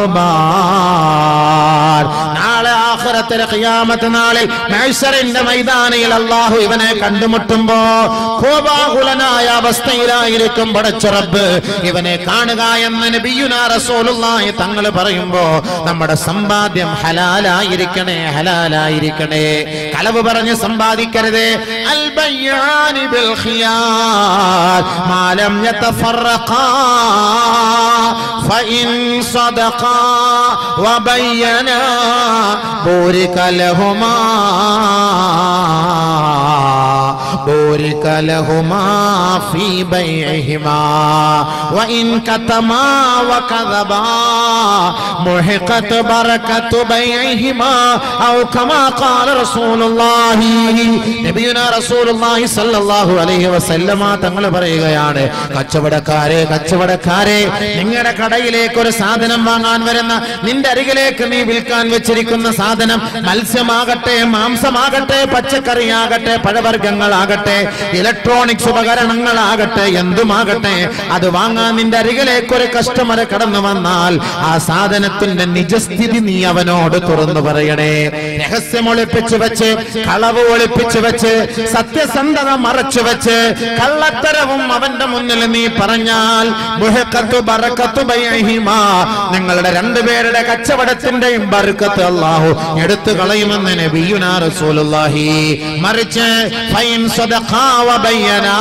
ഗളബാൻ നാളെ ആഖിറത്തിലെ ഖിയാമത്ത് നാളിൽ മഹ്ശറിന്റെ മൈതാനിയിൽ അല്ലാഹു ഇവനെ കണ്ടുമുട്ടുമ്പോ കോപാകുലനായ അവസ്ഥയിലായിരിക്കും പടച്ച റബ്ബ് ഇവനെ കാണുക എന്ന് നബിയുനാ റസൂലുള്ളാഹി തങ്ങൾ പറയുമ്പോ നമ്മുടെ സമ്പാദ്യം ഹലാലായിരിക്കണേ ഹലാലായിരിക്കണേ കളവ് പറഞ്ഞ് സമ്പാദിക്കരുത് അൽ ബയ്യാനി ബിൽ ഖിയാർ മാലം യതഫറഖാ فإن صدقا وبينا بورك لهما بورك لهما في بيعهما وإن كتما وكذبا محقت بركة بيعهما أو كما قال رسول الله نبينا رسول الله صلى الله عليه وسلم തങ്ങൾ പറയുകയാണ് കച്ചവടക്കാരെ കച്ചവടക്കാരെ നിങ്ങളുടെ കടയിലേക്ക് ഒരു സാധനം വാങ്ങാൻ വരുന്ന നിന്റെ അരികിലേക്ക് നീ വിൽക്കാൻ വെച്ചിരിക്കുന്ന സാധനം മത്സ്യമാകട്ടെ മാംസമാകട്ടെ പച്ചക്കറിയാകട്ടെ പഴവർഗ്ഗങ്ങളാകട്ടെ ഇലക്ട്രോണിക്സ് ഉപകരണങ്ങളാകട്ടെ എന്തുമാകട്ടെ അത് വാങ്ങാൻ നിന്റെ അരികിലേക്ക് ഒരു കസ്റ്റമർ കടന്നു വന്നാൽ ആ സാധനത്തിന്റെ നിജസ്ഥിതി നീ അവനോട് തുറന്നു പറയണേ രഹസ്യം ഒളിപ്പിച്ചു വെച്ച് കളവ് ഒളിപ്പിച്ചു വെച്ച് സത്യസന്ധത മറച്ചു വെച്ച് കള്ളത്തരവും അവന്റെ മുന്നിൽ നീ പറഞ്ഞാൽ മുഹക്കത്തു ബറക്കത്തു ബൈഹിമാ നിങ്ങളുടെ രണ്ടുപേരുടെ കച്ചവടത്തിന്റെയും ബർക്കത്ത് അല്ലാഹു എടുത്തു കളയുമെന്ന് നബിയുനാ റസൂലുള്ളാഹി മറിച്ച് ഫൈൻ സദഖാ വബയ്യനാ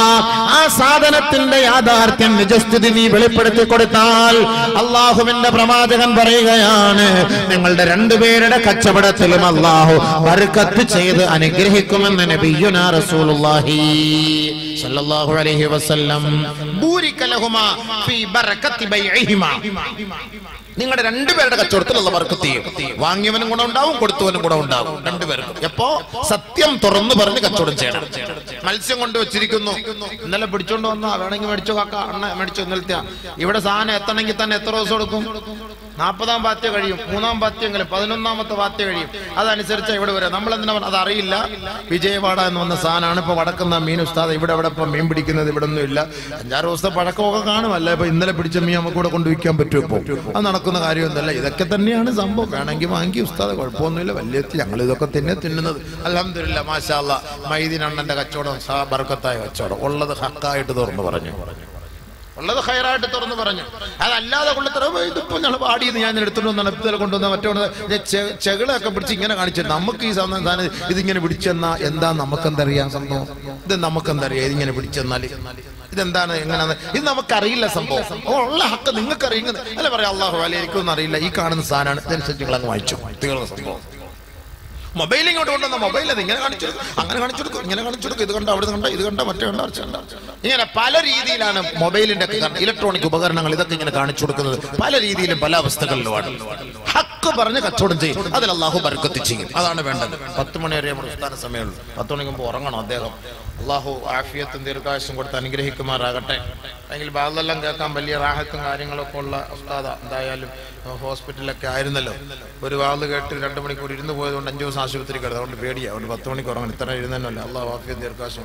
ആ സാധനത്തിന്റെ യാഥാർത്ഥ്യം നിജസ്ഥിതി നീ വെളിപ്പെടുത്തി കൊടുത്താൽ അള്ളാഹുവിന്റെ പ്രവാചകൻ പറയുകയാണ് നിങ്ങളുടെ രണ്ടുപേരുടെ കച്ചവടത്തിലും അള്ളാഹു ബർക്കത്ത് ചെയ്ത് അനുഗ്രഹിക്കുമെന്ന് നബിയുനാ റസൂലുള്ളാഹി സല്ലല്ലാഹു അലൈഹി വസല്ലം ബൂരിക ലഹുമാ ഫീ ബറകത്തി ബൈഇഹിമാ നിങ്ങളുടെ രണ്ടുപേരുടെ കച്ചവടത്തിലുള്ള വർക്കത്ത് ചെയ്യും വാങ്ങിയവനും ഗുണം ഉണ്ടാവും കൊടുത്തവനും ഗുണം ഉണ്ടാവും രണ്ടുപേർക്കും എപ്പോ സത്യം തുറന്നു പറഞ്ഞ് കച്ചവടം ചെയ്യണം മത്സ്യം കൊണ്ട് വെച്ചിരിക്കുന്നു ഇന്നലെ പിടിച്ചോണ്ട് വന്നാ വേണമെങ്കിൽ മേടിച്ചോ കാക്ക അണ്ണ മേടിച്ചോ ഇന്നലത്തെ ഇവിടെ സാധനം എത്തണമെങ്കിൽ തന്നെ എത്ര ദിവസം എടുക്കും നാൽപ്പതാം പാത്യ കഴിയും മൂന്നാം പാത്യമെങ്കിലും പതിനൊന്നാമത്തെ പാത്യ കഴിയും അതനുസരിച്ച് ഇവിടെ വരാം നമ്മൾ എന്തിനാ പറഞ്ഞത്? അതറിയില്ല വിജയവാഡ എന്ന് വന്ന സാധനമാണ് ഇപ്പൊ വടക്കുന്ന മീൻ ഉസ്താദ് ഇവിടെ ഇവിടെ ഇപ്പൊ മീൻ പിടിക്കുന്നത് ഇവിടെ ഒന്നും ഇല്ല അഞ്ചാറ് ദിവസത്തെ പഴക്കമൊക്കെ കാണുമല്ല ഇപ്പൊ ഇന്നലെ പിടിച്ച മീൻ നമുക്ക് ഇവിടെ കൊണ്ടുവയ്ക്കാൻ പറ്റുമോ ഇപ്പൊ അത് നടക്കുന്ന കാര്യമൊന്നുമല്ല ഇതൊക്കെ തന്നെയാണ് സംഭവം വേണമെങ്കിൽ വാങ്ങി ഉസ്താദ് കുഴപ്പമൊന്നുമില്ല വലിയ ഞങ്ങൾ ഇതൊക്കെ തന്നെ തിന്നുന്നത് അലഹമില്ല മാഷാല്ല മൈദീൻ അണ്ണന്റെ കച്ചവടം സാ ബർക്കത്തായ കച്ചവടം ഉള്ളത് ഹക്കായിട്ട് തുറന്നു പറഞ്ഞു ഉള്ളത് ഹയറായിട്ട് തുറന്നു പറഞ്ഞു അതല്ലാതെ കൊള്ളത്തറ ഇതിപ്പോ ഞങ്ങൾ പാടിയത് ഞാൻ എടുത്തോണ്ട് വന്നാണ് ഇപ്പത്തെ കൊണ്ടുവന്ന മറ്റേ ചെകളൊക്കെ പിടിച്ച് ഇങ്ങനെ കാണിച്ചു നമുക്ക് ഈ സാധനം സാധനം ഇതിങ്ങനെ പിടിച്ചെന്നാ എന്താ നമുക്കെന്തറിയാം സംഭവം ഇത് നമുക്കെന്തറിയാം ഇതിങ്ങനെ പിടിച്ചെന്നാല് ഇതെന്താണ് എങ്ങനെയാണ് ഇത് നമുക്കറിയില്ല സംഭവം ഓ, ഉള്ള ഹക്ക് നിങ്ങൾക്ക് അറിയുന്നത് അല്ല പറയാം അള്ളാഹു അല്ലെ എനിക്കൊന്നും അറിയില്ല ഈ കാണുന്ന സാധനമാണ് ഇതനുസരിച്ച് നിങ്ങൾ അങ്ങ് വായിച്ചു തീർന്ന സംഭവം മൊബൈൽ ഇങ്ങോട്ട് കൊണ്ടുവന്ന മൊബൈൽ അത് ഇങ്ങനെ കാണിച്ചു കൊടുക്കും അങ്ങനെ കാണിച്ചു കൊടുക്കും ഇങ്ങനെ കാണിച്ചു കൊടുക്കും ഇത് കണ്ട അവിടെ കണ്ട ഇത് കണ്ട മറ്റേ കണ്ട മറിച്ച് കണ്ട ഇങ്ങനെ പല രീതിയിലാണ് മൊബൈലിന്റെ ഒക്കെ കാരണം ഇലക്ട്രോണിക് ഉപകരണങ്ങൾ ഇതൊക്കെ ഇങ്ങനെ കാണിച്ചു കൊടുക്കുന്നത് പല രീതിയിലും പല അവസ്ഥകളിലുമാണ് ഹക്ക് പറഞ്ഞ് കച്ചവടം ചെയ്യും അതിൽ അള്ളാഹു ബർക്കത്ത് ചെയ്യും അതാണ് വേണ്ടത് പത്ത് മണി വരെ നമ്മുടെ ഉസ്ഥാന സമയമുള്ളൂ പത്ത് മണിക്ക് മുമ്പ് ഉറങ്ങണം അദ്ദേഹം അള്ളാഹു ആഫിയത്തും ദീർഘായുസും കൊടുത്ത് അനുഗ്രഹിക്കുമാറാകട്ടെ അല്ലെങ്കിൽ ബാധെല്ലാം കേൾക്കാൻ വലിയ റാഹത്തും കാര്യങ്ങളൊക്കെ ഉള്ള ഉസ്താദ എന്തായാലും ഹോസ്പിറ്റലൊക്കെ ആയിരുന്നല്ലോ ഒരു വാത് കേട്ട് രണ്ട് മണിക്കൂർ ഇരുന്ന് പോയതുകൊണ്ട് അഞ്ചു ദിവസം ആശുപത്രി കിടന്നു അതുകൊണ്ട് പേടിയാ അതുകൊണ്ട് പത്ത് മണിക്ക് ഉറങ്ങണം ഇത്ര ഇരുന്നല്ലോ അള്ളാഹു ആഫിയത്ത് ദീർഘായുസും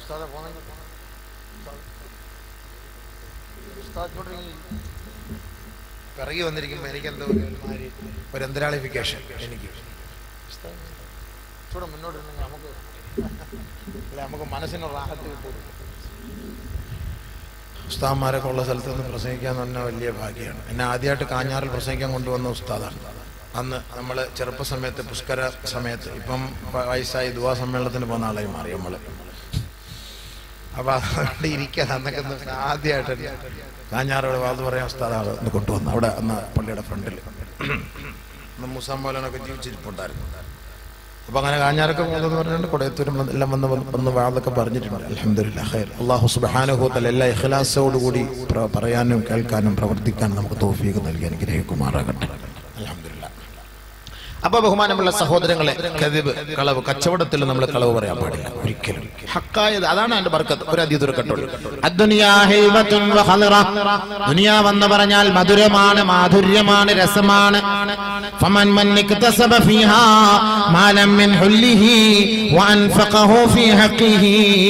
പിറകി വന്നിരിക്കുമ്പോൾ എനിക്ക് എന്തോ ഒരു മാതിരി ഒരു എന്തരാളിഫിക്കേഷൻ എനിക്ക് ചൂടെ മുന്നോട്ട് ഇരുന്നെങ്കിൽ നമുക്ക് അല്ല നമുക്ക് മനസ്സിന് റാഹത്ത് കിട്ടും ഉസ്താദ്മാരൊക്കെ ഉള്ള സ്ഥലത്ത് നിന്ന് പ്രസംഗിക്കുക എന്ന് പറഞ്ഞാൽ വലിയ ഭാഗ്യമാണ് എന്നെ ആദ്യമായിട്ട് കാഞ്ഞാറിൽ പ്രസംഗിക്കാൻ കൊണ്ടുവന്ന ഉസ്താദാണ് അന്ന് നമ്മൾ ചെറുപ്പ സമയത്ത് പുഷ്കര സമയത്ത് ഇപ്പം വയസ്സായി ദുവാ സമ്മേളനത്തിന് പോകുന്ന ആളായി മാറി നമ്മള് അപ്പൊ അതുകൊണ്ട് ഇരിക്കാൻ അന്നൊക്കെ ഒന്ന് ആദ്യമായിട്ട് കാഞ്ഞാറോട് വാത് പറയാൻ ഉസ്താദാണ് ഒന്ന് കൊണ്ടുവന്നു അവിടെ അന്ന് പള്ളിയുടെ ഫ്രണ്ടിൽ അന്ന് മുസാം മോലനൊക്കെ ജീവിച്ചിരിപ്പുണ്ടായിരുന്നു അപ്പൊ അങ്ങനെ കാഞ്ഞാറൊക്കെ പോകുന്നത് പറഞ്ഞുകൊണ്ട് കൊടയത്തൂരും വന്ന് എല്ലാം വന്ന് വന്ന് വന്ന് വാതൊക്കെ പറഞ്ഞിട്ടുണ്ട് അലഹമില്ല ഖൈർ അള്ളാഹു സുബാനുഭൂത്തൽ എല്ലാ ഇഖ്ലാസോടുകൂടി പ്ര- പറയാനും കേൾക്കാനും പ്രവർത്തിക്കാനും നമുക്ക് തോഫീക്ക് നൽകി അനുഗ്രഹിക്കുമാറാകട്ടെ അലഹമില്ല അപ്പൊ ബഹുമാനമുള്ള സഹോദരങ്ങളെ കതിവ് കളവ് കച്ചവടത്തിൽ നമ്മൾ കളവ് പറയാൻ പാടില്ല ഒരിക്കലും ഹക്കായത് അതാണ് എന്റെ ബർക്കത്ത് ഒരു അതീതൊരു കട്ടോളൂ ദുനിയാവെന്ന് പറഞ്ഞാൽ മധുരമാണ് മാധുര്യമാണ് രസമാണ് فمن من اكتسب فيها مالا من حله وأنفقه في حقه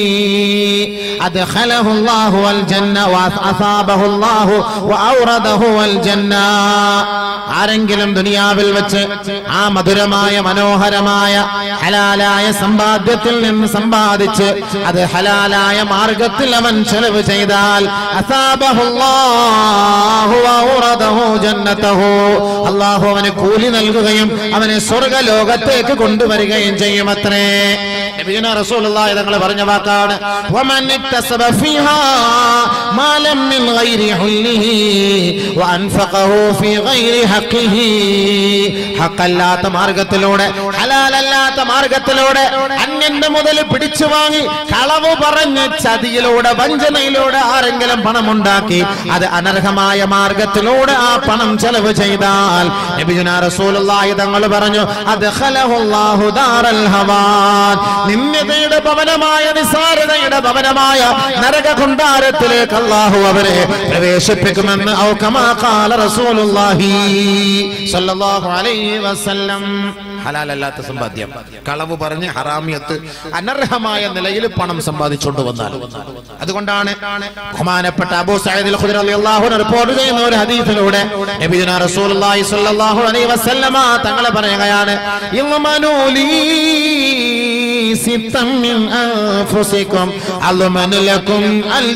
أدخله الله الجنة وأثابه الله وأورده الجنة ആരെങ്കിലും ദുനിയാവിൽ വെച്ച് ആ മധുരമായ മനോഹരമായ ഹലാലായ സമ്പാദ്യത്തിൽ നിന്ന് സമ്പാദിച്ച് അത് ഹലാലായ മാർഗത്തിൽ അവൻ ചെലവ് ചെയ്താൽ അസാബഹുല്ലാഹു വഅൗറദഹു ജന്നതഹു. അള്ളാഹു അവന് കൂലി നൽകുകയും അവനെ സ്വർഗലോകത്തേക്ക് കൊണ്ടുവരികയും ചെയ്യും അത്രേ നബിയുന റസൂലുള്ളാഹി തങ്ങൾ പറഞ്ഞ വാക്കാണ് വമൻ ഇക്തസബ ഫീഹാ മാലം മിൻ ഗൈരി ഹുല്ലിഹി വഅൻഫഖഹു ഫീ ഗൈരി ഹഖിഹി ഹഖല്ലാത്ത മാർഗത്തിലൂടെ ഹലാലല്ലാത്ത മാർഗത്തിലൂടെ അന്യന്റെ മുതൽ പിടിച്ചു വാങ്ങി കളവ് പറഞ്ഞ് ചതിയിലൂടെ വഞ്ചനയിലൂടെ ആരെങ്കിലും പണമുണ്ടാക്കി അത് അനർഹമായ മാർഗത്തിലൂടെ ആ പണം ചെലവ് ചെയ്താൽ നബിയുന റസൂലുള്ളാഹി തങ്ങൾ പറഞ്ഞു അദ്ഖലഹുല്ലാഹു ദാറൽ ഹവാൻ നിന്യതയുടെ ഭവനമായ നിസാരതയുടെ ഭവനമായ നരക കൊണ്ടാരത്തിലേക്ക് അള്ളാഹു അവരെ പ്രവേശിപ്പിക്കുമെന്ന് ഔ കമാ ഖാല റസൂലുള്ളാഹി സ്വല്ലല്ലാഹു അലൈഹി വസല്ലം ഹലാലല്ലാത്ത സമ്പാദ്യം കളവ് പറഞ്ഞ് ഹറാമിയത്ത് അനർഹമായ നിലയിൽ പണം സമ്പാദിച്ചുകൊണ്ട് വന്നാൽ അതുകൊണ്ടാണ് ബഹുമാനപ്പെട്ട അബൂ സഈദ് അൽ ഖുദരി റളിയല്ലാഹു അൻഹു റിപ്പോർട്ട് ചെയ്യുന്ന ഒരു ഹദീസിലൂടെ നബിയുനാ റസൂലുള്ളാഹി സ്വല്ലല്ലാഹു അലൈഹി വസല്ലമ തങ്ങളെ പറയുകയാണ് ഇൽമനൂലി സിത്തം മിൻ അൻഫുസികും അൽമനു ലക്കും അൽ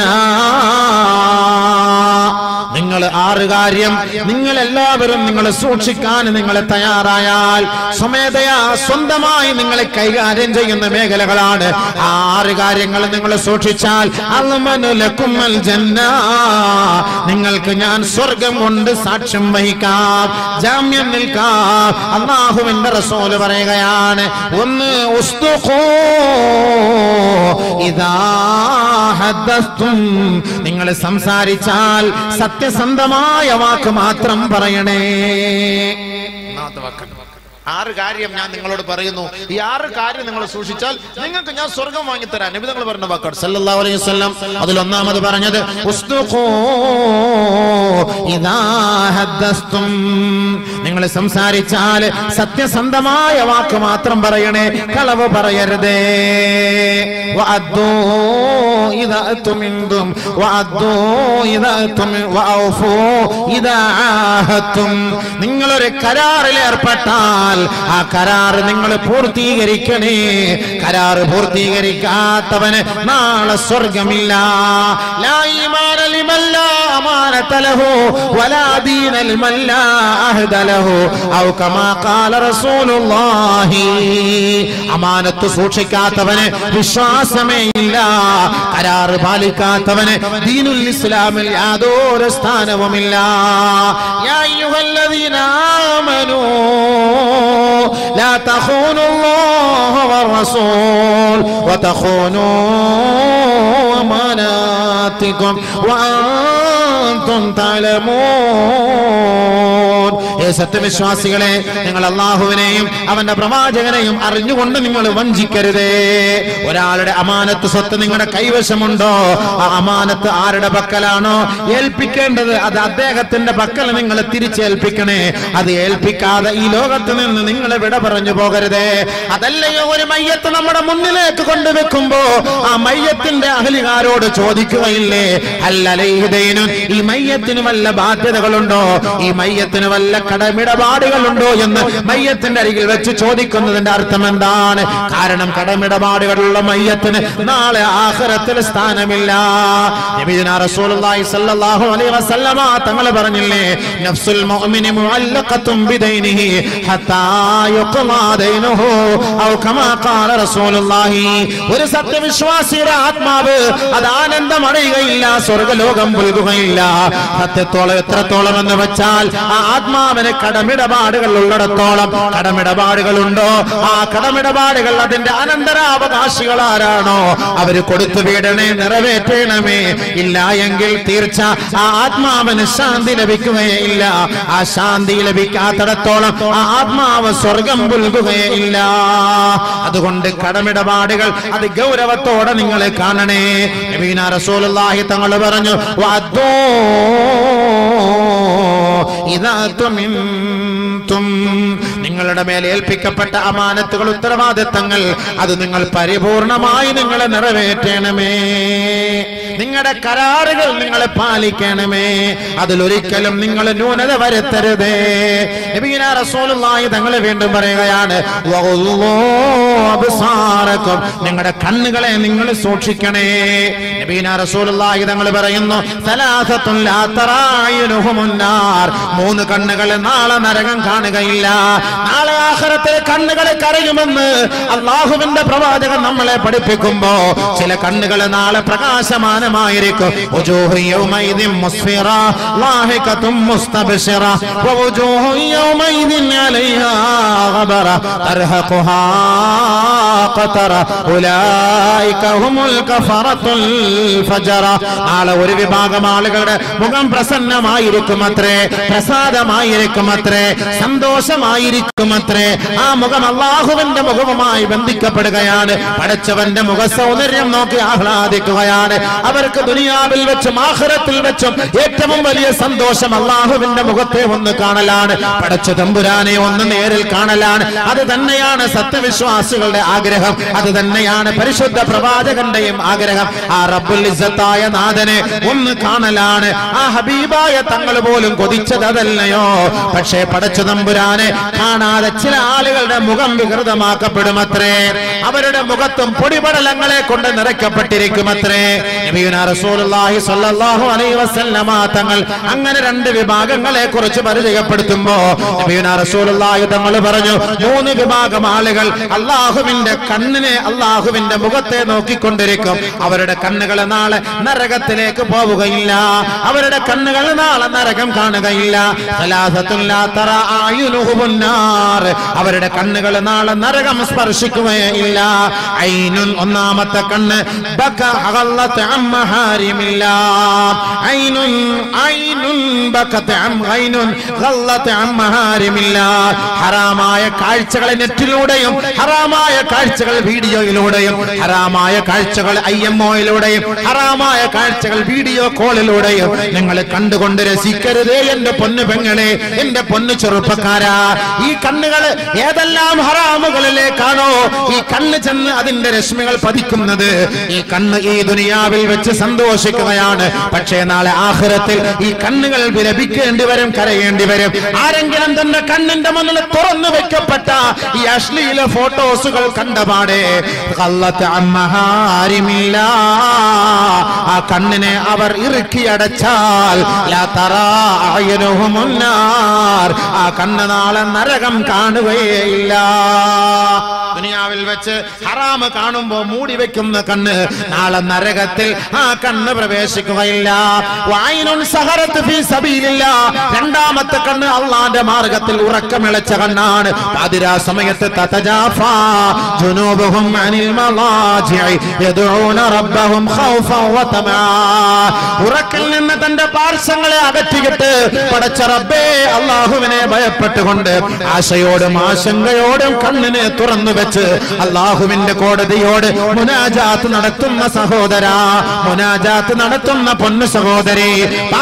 ജന്ന നിങ്ങൾ ആറ് കാര്യം നിങ്ങൾ എല്ലാവരും നിങ്ങൾ സൂക്ഷിക്കാൻ നിങ്ങൾ തയ്യാറായാൽ സ്വമേധയാ സ്വന്തമായി നിങ്ങളെ കൈകാര്യം ചെയ്യുന്ന മേഖലകളാണ് ആ ആറ് കാര്യങ്ങൾ നിങ്ങൾ സൂക്ഷിച്ചാൽ അൽമനുലക്കും അൽ ജന്ന നിങ്ങൾക്ക് ഞാൻ സ്വർഗം കൊണ്ട് സാക്ഷ്യം വഹിക്കാം ജാമ്യം നിൽക്കാം അള്ളാഹുവിന്റെ റസൂല് പറയുകയാണ് ഒന്ന് ഉസ്തുഖൂ ഇദാ ഹദ്ദസ്തും നിങ്ങൾ സംസാരിച്ചാൽ സത്യസന്ധമായ വാക്ക് മാത്രം പറയണേ ഒന്നാമത്തെ വാക്ക്. ആറ് കാര്യം ഞാൻ നിങ്ങളോട് പറയുന്നു ഈ ആറ് കാര്യം നിങ്ങൾ സൂക്ഷിച്ചാൽ നിങ്ങൾക്ക് ഞാൻ സ്വർഗം വാങ്ങിത്തരാൻ നബി നിങ്ങൾ പറഞ്ഞ വാക്കാണ് സല്ലല്ലാഹു അലൈഹി വസല്ലം അതിൽ ഒന്നാമത് പറഞ്ഞത് ഉസ്തുഖൂ ഇദാ ഹദ്ദസ്തും നിങ്ങൾ സംസാരിച്ചാൽ സത്യസന്ധമായ വാക്ക് മാത്രം പറയണേ കളവ് പറയരുതേ വഅദ്ദൂ ഇദാ തുമിന്തും വഅദ്ദൂ ഇദാ തുമി വഔഫൂ ഇദാ ആഹത്തും നിങ്ങളൊരു കരാറിൽ ഏർപ്പെട്ടാൽ ആ കരാർ നിങ്ങൾ പൂർത്തീകരിക്കണേ കരാർ പൂർത്തീകരിക്കാത്തവന് നാളെ സ്വർഗമില്ല ലാ ഈമാന ലിമൻ ലാ അമാനത ലഹു വലാ ദീന ലിമൻ ലാ അഹ്ദ ലഹു ഔ കമാ ഖാല റസൂലുള്ളാഹി അമാനത്ത് സൂക്ഷിക്കാത്തവന് വിശ്വാസമേ ഇല്ല കരാർ പാലിക്കാത്തവന് ദീനുൽ ഇസ്ലാമിൽ യാതൊരു സ്ഥാനവുമില്ല യാ അയ്യുഹല്ലദീന ആമനൂ لا تخونوا الله والرسول وتخونوا أماناتكم وأنتم تعلمون ഏ സത്യവിശ്വാസികളെ നിങ്ങൾ അള്ളാഹുവിനെയും അവന്റെ പ്രവാചകനെയും അറിഞ്ഞുകൊണ്ട് നിങ്ങൾ വഞ്ചിക്കരുതേ ഒരാളുടെ അമാനത്ത് സ്വത്ത് നിങ്ങളുടെ കൈവശമുണ്ടോ ആ അമാനത്ത് ആരുടെ പക്കലാണോ ഏൽപ്പിക്കേണ്ടത് അത് അദ്ദേഹത്തിന്റെ പക്കൽ നിങ്ങൾ തിരിച്ചേൽപ്പിക്കണേ അത് ഏൽപ്പിക്കാതെ ഈ ലോകത്ത് നിന്ന് നിങ്ങൾ വിട പറഞ്ഞു പോകരുതേ അതല്ലയോ ഒരു മയ്യത്ത് നമ്മുടെ മുന്നിലേക്ക് കൊണ്ടുവെക്കുമ്പോ ആ മയ്യത്തിന്റെ അഹലികാരോട് ചോദിക്കുകയില്ലേ അല്ലലൈഹിദൈനുൻ ഈ മയ്യത്തിന് വല്ല ബാധ്യതകളുണ്ടോ ഈ മയ്യത്തിന് വല്ല കടമിടപാടുകളുണ്ടോ എന്ന് മയ്യത്തിന്റെ അരികിൽ വെച്ച് ചോദിക്കുന്നതിന്റെ അർത്ഥം എന്താണ് കാരണം കടമിടപാടുകളുള്ള മയ്യത്തിന് നാളെ ആഖിറത്തിൽ സ്ഥാനമില്ല നബിയുനാ റസൂലുള്ളാഹി സ്വല്ലല്ലാഹു അലൈഹി വസല്ലമ തങ്ങൾ പറഞ്ഞില്ലേ നഫ്സുൽ മുഅ്മിനി മുഅല്ലഖത്തും ബിദൈനിഹി ഹത്താ യുഖ്ലാ ദൈനുഹു ഔ കമാ ഖാല റസൂലുള്ളാഹി ഒരു സത്യവിശ്വാസിയുടെ ആത്മാവ് അത് ആനന്ദം അടയുകയില്ല സ്വർഗലോകം പുൽകുകയില്ല സത്യത്തോളം എത്രത്തോളം എന്ന് വെച്ചാൽ ആ ആത്മാവിന് കടമിടപാടുകൾ ഉള്ളിടത്തോളം കടമിടപാടുകളുണ്ടോ ആ കടമിടപാടുകൾ അതിന്റെ അനന്തരാവകാശികൾ ആരാണോ അവര് കൊടുത്തു വീടണേ നിറവേറ്റണമേ ഇല്ല എങ്കിൽ തീർച്ച ആ ആത്മാവിന് ശാന്തി ലഭിക്കുകയില്ല ആ ശാന്തി ലഭിക്കാത്തിടത്തോളം ആ ആത്മാവ് സ്വർഗം പുൽകുകയില്ല അതുകൊണ്ട് കടമിടപാടുകൾ അത് ഗൗരവത്തോടെ നിങ്ങൾ കാണണേ നബീന റസൂലുള്ളാഹി തങ്ങൾ പറഞ്ഞു വദ്ദൂ ഇദാ തുമിൻതും നിങ്ങളുടെ മേൽ ഏൽപ്പിക്കപ്പെട്ട അമാനത്തുകൾ ഉത്തരവാദിത്തങ്ങൾ അത് നിങ്ങൾ പരിപൂർണമായി നിങ്ങൾ നിറവേറ്റണമേ നിങ്ങളുടെ കരാറുകൾ നിങ്ങൾ പാലിക്കണമേ അതിലൊരിക്കലും നിങ്ങൾ ന്യൂനത വരുത്തരുതേ നബീന റസൂലുള്ളാഹി തങ്ങൾ വീണ്ടും പറയുകയാണ് വഗുള്ളൂ അബ്സാറക്കും നിങ്ങളുടെ കണ്ണുകളെ നിങ്ങൾ സൂക്ഷിക്കണേ നബീന റസൂലുള്ളാഹി തങ്ങൾ പറയുന്നു സലാസത്തുൻ ലാ തറായിനുഹുമുന്നാർ മൂന്ന് കണ്ണുകൾ നാളെ നരകം കാണുകയില്ല നാളെ ആഖിറത്തിൽ കണ്ണുകൾ കരയുമെന്ന് അള്ളാഹുവിന്റെ പ്രവാചകൻ നമ്മളെ പഠിപ്പിക്കുമ്പോ ചില കണ്ണുകൾ നാളെ പ്രകാശമാനമായിരിക്കും വജൂഹു യൗമൈദിൻ മുസ്ഫിറ ലാഹികത്തും മുസ്തബ്ശിറ വവജൂഹു യൗമൈദിൻ അലൈഹാ ഗബറ തർഹഖുഹാ ഖതറ ഉലൈക ഹുമുൽ കഫറത്തുൽ ഫജറ നാളെ ഒരു വിഭാഗം ആളുകളുടെ മുഖം പ്രസന്നമായിരിക്കും അത്രേ പ്രസാദമായിരിക്കും അത്രേ സന്തോഷമായിരിക്കും അത്രേ ആ മുഖം അള്ളാഹുവിന്റെ മുഖവുമായി ബന്ധിക്കപ്പെടുകയാണ് പടച്ചവന്റെ മുഖ സൗന്ദര്യം നോക്കി ആഹ്ലാദിക്കുകയാണ് അവർക്ക് ദുനിയാവിൽ വെച്ചും ആഹ്റത്തിൽ വെച്ചും ഏറ്റവും വലിയ സന്തോഷം അള്ളാഹുവിന്റെ മുഖത്തെ ഒന്ന് കാണലാണ് പടച്ച തമ്പുരാനെ ഒന്ന് നേരിൽ കാണലാണ് അത് തന്നെയാണ് സത്യവിശ്വാസികളുടെ ആഗ്രഹം അത് തന്നെയാണ് പരിശുദ്ധ പ്രവാചകന്റെയും ആഗ്രഹം ആ റബ്ബുൽ ഇസ്സത്തായ നാഥനെ ഒന്ന് കാണലാണ് ആ ഹബീബായ തങ്ങൾ പോലും കൊതിച്ചത് അതല്ലയോ പക്ഷേ പടച്ച തമ്പുരാനെ കാണാതെ ചില ആളുകളുടെ മുഖം വികൃതമാക്കപ്പെടുമത്രേ അവരുടെ മുഖത്തും പൊടിപടലങ്ങളെ കൊണ്ട് നിറയ്ക്കപ്പെട്ടിരിക്കുമത്രേ നബിയുനാ റസൂലുള്ളാഹി സ്വല്ലല്ലാഹു അലൈഹി വസല്ലമ തങ്ങൾ അങ്ങനെ രണ്ട് വിഭാഗങ്ങളെ കുറിച്ച് പരിചയപ്പെടുത്തുമ്പോ നബിയുനാ റസൂലുള്ളാഹി തങ്ങൾ പറഞ്ഞു മൂന്ന് വിഭാഗം ആളുകൾ അള്ളാഹുവിന്റെ കണ്ണിനെ അള്ളാഹുവിന്റെ മുഖത്തെ നോക്കിക്കൊണ്ടിരിക്കും അവരുടെ കണ്ണുകൾ നാളെ നരകത്തിലേക്ക് പോവുകയില്ല അവരുടെ കണ്ണുകൾ നാളെ നരകം കാണുകയില്ല സലാസത്തുൻ ലാ തറാ അയുനുഹുമുൻ നാർ. അവരുടെ കണ്ണുകൾ നാളെ നരകം സ്പർശിക്കുകയില്ല ഐനുൻ ഒന്നാമത്തെ കണ്ണ് ബക അഗല്ലത്ത് അം മഹാരിമില്ല ഐനുൻ ഐനുൻ ബകത്ത് അം ഐനുൻ ഗല്ലത്ത് അം മഹാരിമില്ല ഹറാമായ കാഴ്ചകളെ നെറ്റിലൂടെയും ഹറാമായ കാഴ്ചകൾ വീഡിയോയിലൂടെയും ഹറാമായ കാഴ്ചകൾ ഐ എം ഒയിലൂടെയും ഹറാമായ കാഴ്ചകൾ വീഡിയോ കോളിലൂടെയും നിങ്ങൾ കണ്ടുകൊണ്ട് രസിക്കരുതേ എന്റെ പൊന്നു പെങ്ങളെ എന്റെ പൊന്നു ചെറുപ്പക്കാരാ ഈ കണ്ണുകൾ ഏതെല്ലാം ഹറാമുകളിലേക്കാണോ ഈ കണ്ണ് ചെന്ന് അതിന്റെ രശ്മികൾ പതിക്കുന്നത് ഈ കണ്ണ് ഈ ദുനിയാവിൽ വെച്ച് സന്തോഷിക്കുകയാണ് പക്ഷേ നാളെ ആഹ്റത്തിൽ ഈ കണ്ണുകൾ വിലപിക്കേണ്ടി വരും കരയേണ്ടി വരും ആരെങ്കിലും തന്റെ കണ്ണിന്റെ മുന്നിൽ തുറന്നു വെക്കപ്പെട്ട ഈ അശ്ലീല ഫോട്ടോസുകൾ കണ്ടപാടെ കള്ളത്ത് അമ്മഹാരിമില്ല ആ കണ്ണിനെ അവർ ഇറുക്കിയടച്ചാൽ ലാ തറാ അഅ്യുനുഹുമുന്നാർ. ആ കണ്ണ് നാളെ നരകം കാണുകയില്ല ദുനിയാവിൽ വെച്ച് ഹറാമ് കാണുമ്പോ മൂടി വെക്കുന്ന കണ്ണ് നാളെ നരകത്തിൽ ആ കണ്ണ് പ്രവേശിക്കുകയില്ല വായിനുൻ സഹറത്ത് ഫീ സബീലില്ല രണ്ടാമത്തെ കണ്ണ് അള്ളാന്റെ മാർഗത്തിൽ ഉറക്കമിളച്ച കണ്ണാണ് പാതിരാ സമയത്ത് തതജാഫാ ജുനൂബുഹും അനിൽ മളാജിഇ യദഊന റബ്ബഹും ഖൗഫൻ വതമാ ഉറക്കിൽ നിന്ന് തന്റെ പാർശ്വങ്ങളെ അകറ്റിയിട്ട് പടച്ച റബ്ബേ അള്ളാഹുവിനെ ഭയപ്പെട്ടുകൊണ്ട് ആശയോടും ആശങ്കയോടും കണ്ണിനെ തുറന്നു വെച്ച് അള്ളാഹുവിന്റെ കോടതിയോട് മുനാജാത്ത് നടത്തുന്ന സഹോദര മുനാജാത്ത് നടത്തുന്ന പൊന്നു സഹോദരി പാതിരാ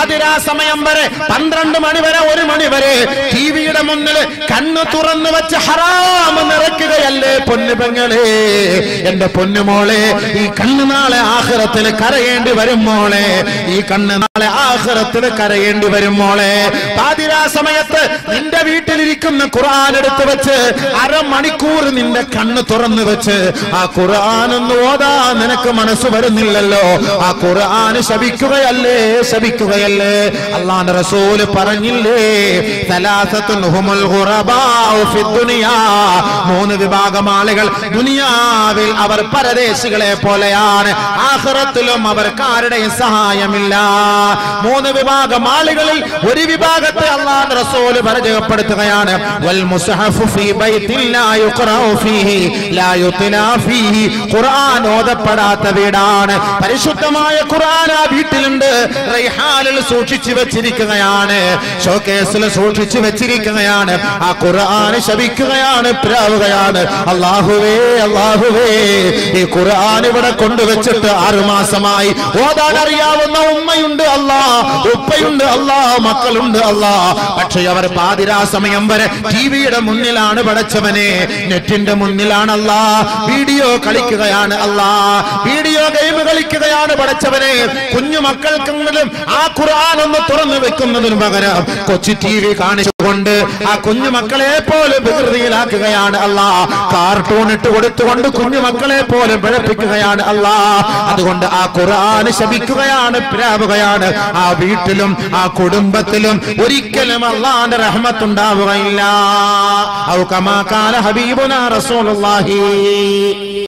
സമയം വരെ പന്ത്രണ്ട് മണി വരെ ഒരു മണി വരെ ടിവിയുടെ മുന്നിൽ കണ്ണ് തുറന്നു വെച്ച് ഹറാം നിറയ്ക്കുകയല്ലേ പൊന്നു പെങ്ങളെ എന്റെ പൊന്നുമോളെ ഈ കണ്ണ് നാളെ ആഹ്റത്തിൽ കരയേണ്ടി വരും മോളെ ഈ കണ്ണ് നാളെ ആഹ്റത്തിൽ കരയേണ്ടി വരും മോളെ പാതിരാ സമയത്ത് നിന്റെ വീട്ടിലിരിക്കുന്ന ഖുർആൻ എടുത്തു വെച്ച് അരമണിക്കൂർ നിന്റെ കണ്ണ് തുറന്നു വെച്ച് ആ ഖുർആൻ ഒന്ന് ഓതാ നിനക്ക് മനസ്സ് വരുന്നില്ലല്ലോ ആ ഖുർആൻ ശപിക്കുകയല്ലേ ശപിക്കുകയല്ലേ അള്ളാന്റെ റസൂല് പറഞ്ഞില്ലേ സലാസത്തുൻ ഹുമുൽ ഖുറബാഉ ഫിദ്ദുനിയാ മൂന്ന് വിഭാഗം ആളുകൾ ദുനിയാവിൽ അവർ പരദേശികളെ പോലെയാണ് ആഖിറത്തിലും അവർക്ക് ആരുടെയും സഹായമില്ല മൂന്ന് വിഭാഗം ആളുകളിൽ ഒരു വിഭാഗത്തെ അള്ളാഹു റസൂല് പരിചയപ്പെടുത്തുകയാണ് വൽ മുസ്ഹഫു ഫീ ബൈത്തിൻ ലാ യുഖറഉ ഫീഹി ലാ യുത്ലാ ഫീഹി ഖുർആൻ ഓതപ്പെടാത്ത വീടാണ് പരിശുദ്ധമായ ഖുർആൻ ആ വീട്ടിലുണ്ട് റൈഹാനിൽ സൂക്ഷിച്ചു വെച്ചിരിക്കുകയാണ് ഷോക്കേസിൽ സൂക്ഷിച്ചു വെച്ചിരിക്കുകയാണ് ആ ഖുർആൻ ശപിക്കുകയാണ് പ്രാവുകയാണ് അള്ളാഹുവേ അള്ളാഹുവേ ഈ ഖുർആൻ ഇവിടെ കൊണ്ടുവച്ചിട്ട് ആറുമാസമായി ഓതാൻ അറിയാവുന്ന ഉമ്മയുണ്ട് അല്ലാ ഉപ്പയുണ്ട് അല്ലാ മക്കളുണ്ട് അല്ലാ പക്ഷെ അവർ പാതിരാ സമയം വരെ ടിവിയുടെ മുന്നിലാണ് പടച്ചവനെ നെറ്റിന്റെ മുന്നിലാണ് അല്ലാ വീഡിയോ കളിക്കുകയാണ് അല്ലാ വീഡിയോ ഗെയിം കളിക്കുകയാണ് പടച്ചവനെ കുഞ്ഞു മക്കൾക്കെങ്കിലും ആ ഖുർആൻ ഒന്ന് തുറന്നു വെക്കുന്നതിന് പകരം കൊച്ചു ടി വി കാണിച്ചുകൊണ്ട് ആ കുഞ്ഞു മക്കളെ പോലെ വികൃതിയിലാക്കുകയാണ് അല്ലാ കാർട്ടൂൺ ഇട്ട് കൊടുത്തുകൊണ്ട് കുഞ്ഞു മക്കളെ പോലെ പിഴപ്പിക്കുകയാണ് അല്ലാ അതുകൊണ്ട് ആ ഖുർആൻ ശപിക്കുകയാണ് പ്രാവുകയാണ് ആ വീട്ടിലും ആ കുടുംബത്തിലും ഒരിക്കലും അള്ളാന്റെ റഹ്മത്തുണ്ടാവുകയില്ല ഔ കമാ കാല ഹബീബുന റസൂലുള്ളാഹി